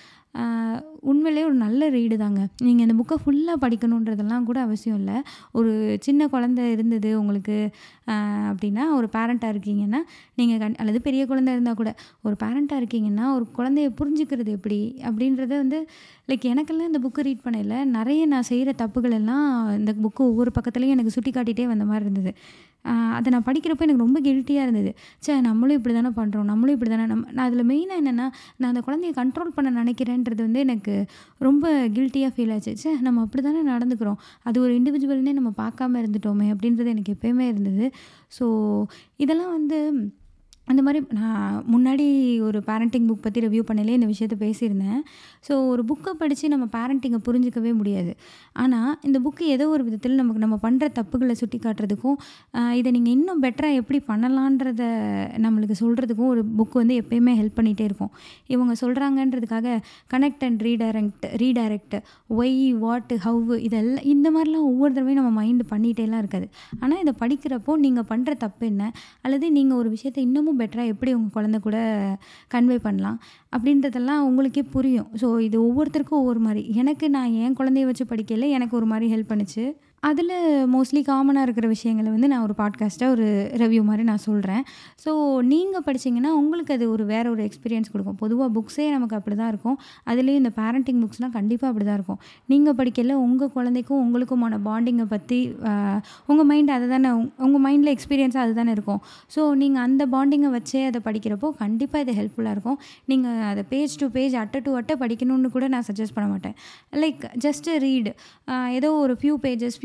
ஆஹ், உண்மையிலே ஒரு நல்ல ரீடு தாங்க நீங்கள் இந்த புக்கை ஃபுல்லாக படிக்கணுன்றதெல்லாம் கூட அவசியம் இல்லை ஒரு சின்ன குழந்தை இருந்தது உங்களுக்கு ஆஹ், அப்படின்னா ஒரு பேரண்ட்டாக இருக்கீங்கன்னா நீங்கள் கண் அல்லது பெரிய குழந்தை இருந்தால் கூட ஒரு பேரண்ட்டாக இருக்கீங்கன்னா ஒரு குழந்தைய புரிஞ்சுக்கிறது எப்படி அப்படின்றத வந்து லைக் எனக்கெல்லாம் இந்த புக்கு ரீட் பண்ணல நிறைய நான் செய்கிற தப்புகள் எல்லாம் இந்த புக்கு ஒவ்வொரு பக்கத்துலேயும் எனக்கு சுட்டி காட்டிகிட்டே வந்த மாதிரி இருந்தது ஆஹ் அதை நான் படிக்கிறப்போ எனக்கு ரொம்ப கில்ட்டியாக இருந்தது ச்சே நம்மளும் இப்படி தானே பண்ணுறோம் நம்மளும் இப்படி தானே நம்ம நான் அதில் மெயினாக என்னென்னா நான் அந்த குழந்தைய கண்ட்ரோல் பண்ண நினைக்கிறேன்றது வந்து எனக்கு ரொம்ப கில்ட்டியாக ஃபீல் ஆச்சு ச்சே நம்ம அப்படி தானே நடந்துக்கிறோம் அது ஒரு இண்டிவிஜுவல்னே நம்ம பார்க்காம இருந்துட்டோமே அப்படின்றது எனக்கு எப்பயுமே இருந்தது ஸோ இதெல்லாம் வந்து அந்த மாதிரி நான் முன்னாடி ஒரு பேரண்டிங் புக் பற்றி ரிவ்யூ பண்ணலே இந்த விஷயத்த பேசியிருந்தேன் ஸோ ஒரு புக்கை படித்து நம்ம பேரண்டிங்கை புரிஞ்சிக்கவே முடியாது ஆனால் இந்த புக்கு ஏதோ ஒரு விதத்தில் நமக்கு நம்ம பண்ணுற தப்புகளை சுட்டி காட்டுறதுக்கும் ஆஹ் இதை நீங்கள் இன்னும் பெட்டராக எப்படி பண்ணலான்றத நம்மளுக்கு சொல்கிறதுக்கும் ஒரு புக் வந்து எப்பயுமே ஹெல்ப் பண்ணிகிட்டே இருக்கும் இவங்க சொல்கிறாங்கன்றதுக்காக connect and redirect redirect why what how இதெல்லாம் இந்த மாதிரிலாம் ஒவ்வொரு தடவையும் நம்ம மைண்டு பண்ணிகிட்டேலாம் இருக்காது ஆனால் இதை படிக்கிறப்போ நீங்கள் பண்ணுற தப்பு என்ன அல்லது நீங்கள் ஒரு விஷயத்தை இன்னமும் பெட்டராக எப்படி உங்கள் குழந்தை கூட கன்வே பண்ணலாம் அப்படின்றதெல்லாம் உங்களுக்கே புரியும் ஸோ இது ஒவ்வொருத்தருக்கும் ஒவ்வொரு மாதிரி எனக்கு நான் என் குழந்தைய வச்சு படிக்கல எனக்கு ஒரு மாதிரி ஹெல்ப் பண்ணுச்சு அதில் மோஸ்ட்லி காமனாக இருக்கிற விஷயங்களை வந்து நான் ஒரு பாட்காஸ்ட்டாக ஒரு ரிவ்யூ மாதிரி நான் சொல்கிறேன் ஸோ நீங்கள் படிச்சீங்கன்னா உங்களுக்கு அது ஒரு வேற ஒரு எக்ஸ்பீரியன்ஸ் கொடுக்கும் பொதுவாக புக்ஸே நமக்கு அப்படி தான் இருக்கும் அதுலேயும் இந்த பேரண்டிங் புக்ஸ்லாம் கண்டிப்பாக அப்படி தான் இருக்கும் நீங்கள் படிக்கல உங்கள் குழந்தைக்கும் உங்களுக்குமான பாண்டிங்கை பற்றி உங்கள் மைண்ட் அதை தானே உங்கள் மைண்டில் எக்ஸ்பீரியன்ஸாக அது தானே இருக்கும் ஸோ நீங்கள் அந்த பாண்டிங்கை வச்சே அதை படிக்கிறப்போ கண்டிப்பாக இது ஹெல்ப்ஃபுல்லாக இருக்கும் நீங்கள் அதை பேஜ் டு பேஜ் அட்டை டு அட்டை படிக்கணும்னு கூட நான் சஜஸ்ட் பண்ண மாட்டேன் லைக் ஜஸ்ட் ரீட் ஏதோ ஒரு few pages few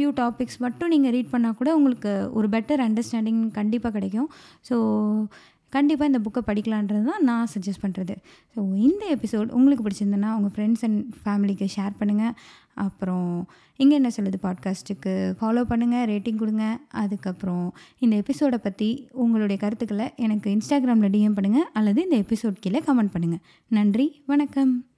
few topics மட்டும் நீங்கள் ரீட் பண்ணால் கூட உங்களுக்கு ஒரு பெட்டர் அண்டர்ஸ்டாண்டிங் கண்டிப்பாக கிடைக்கும் ஸோ கண்டிப்பாக இந்த புக்கை படிக்கலான்றது தான் நான் சஜஸ்ட் பண்ணுறது ஸோ இந்த எபிசோட் உங்களுக்கு பிடிச்சிருந்ததுன்னா உங்கள் ஃப்ரெண்ட்ஸ் அண்ட் ஃபேமிலிக்கு ஷேர் பண்ணுங்கள் அப்புறம் இங்கே என்ன சொல்லுது பாட்காஸ்ட்டுக்கு ஃபாலோ பண்ணுங்கள் ரேட்டிங் கொடுங்க அதுக்கப்புறம் இந்த எபிசோடை பற்றி உங்களுடைய கருத்துக்களை எனக்கு இன்ஸ்டாகிராமில் டிஎம் பண்ணுங்கள் அல்லது இந்த எபிசோட் கீழே கமெண்ட் பண்ணுங்கள் நன்றி வணக்கம்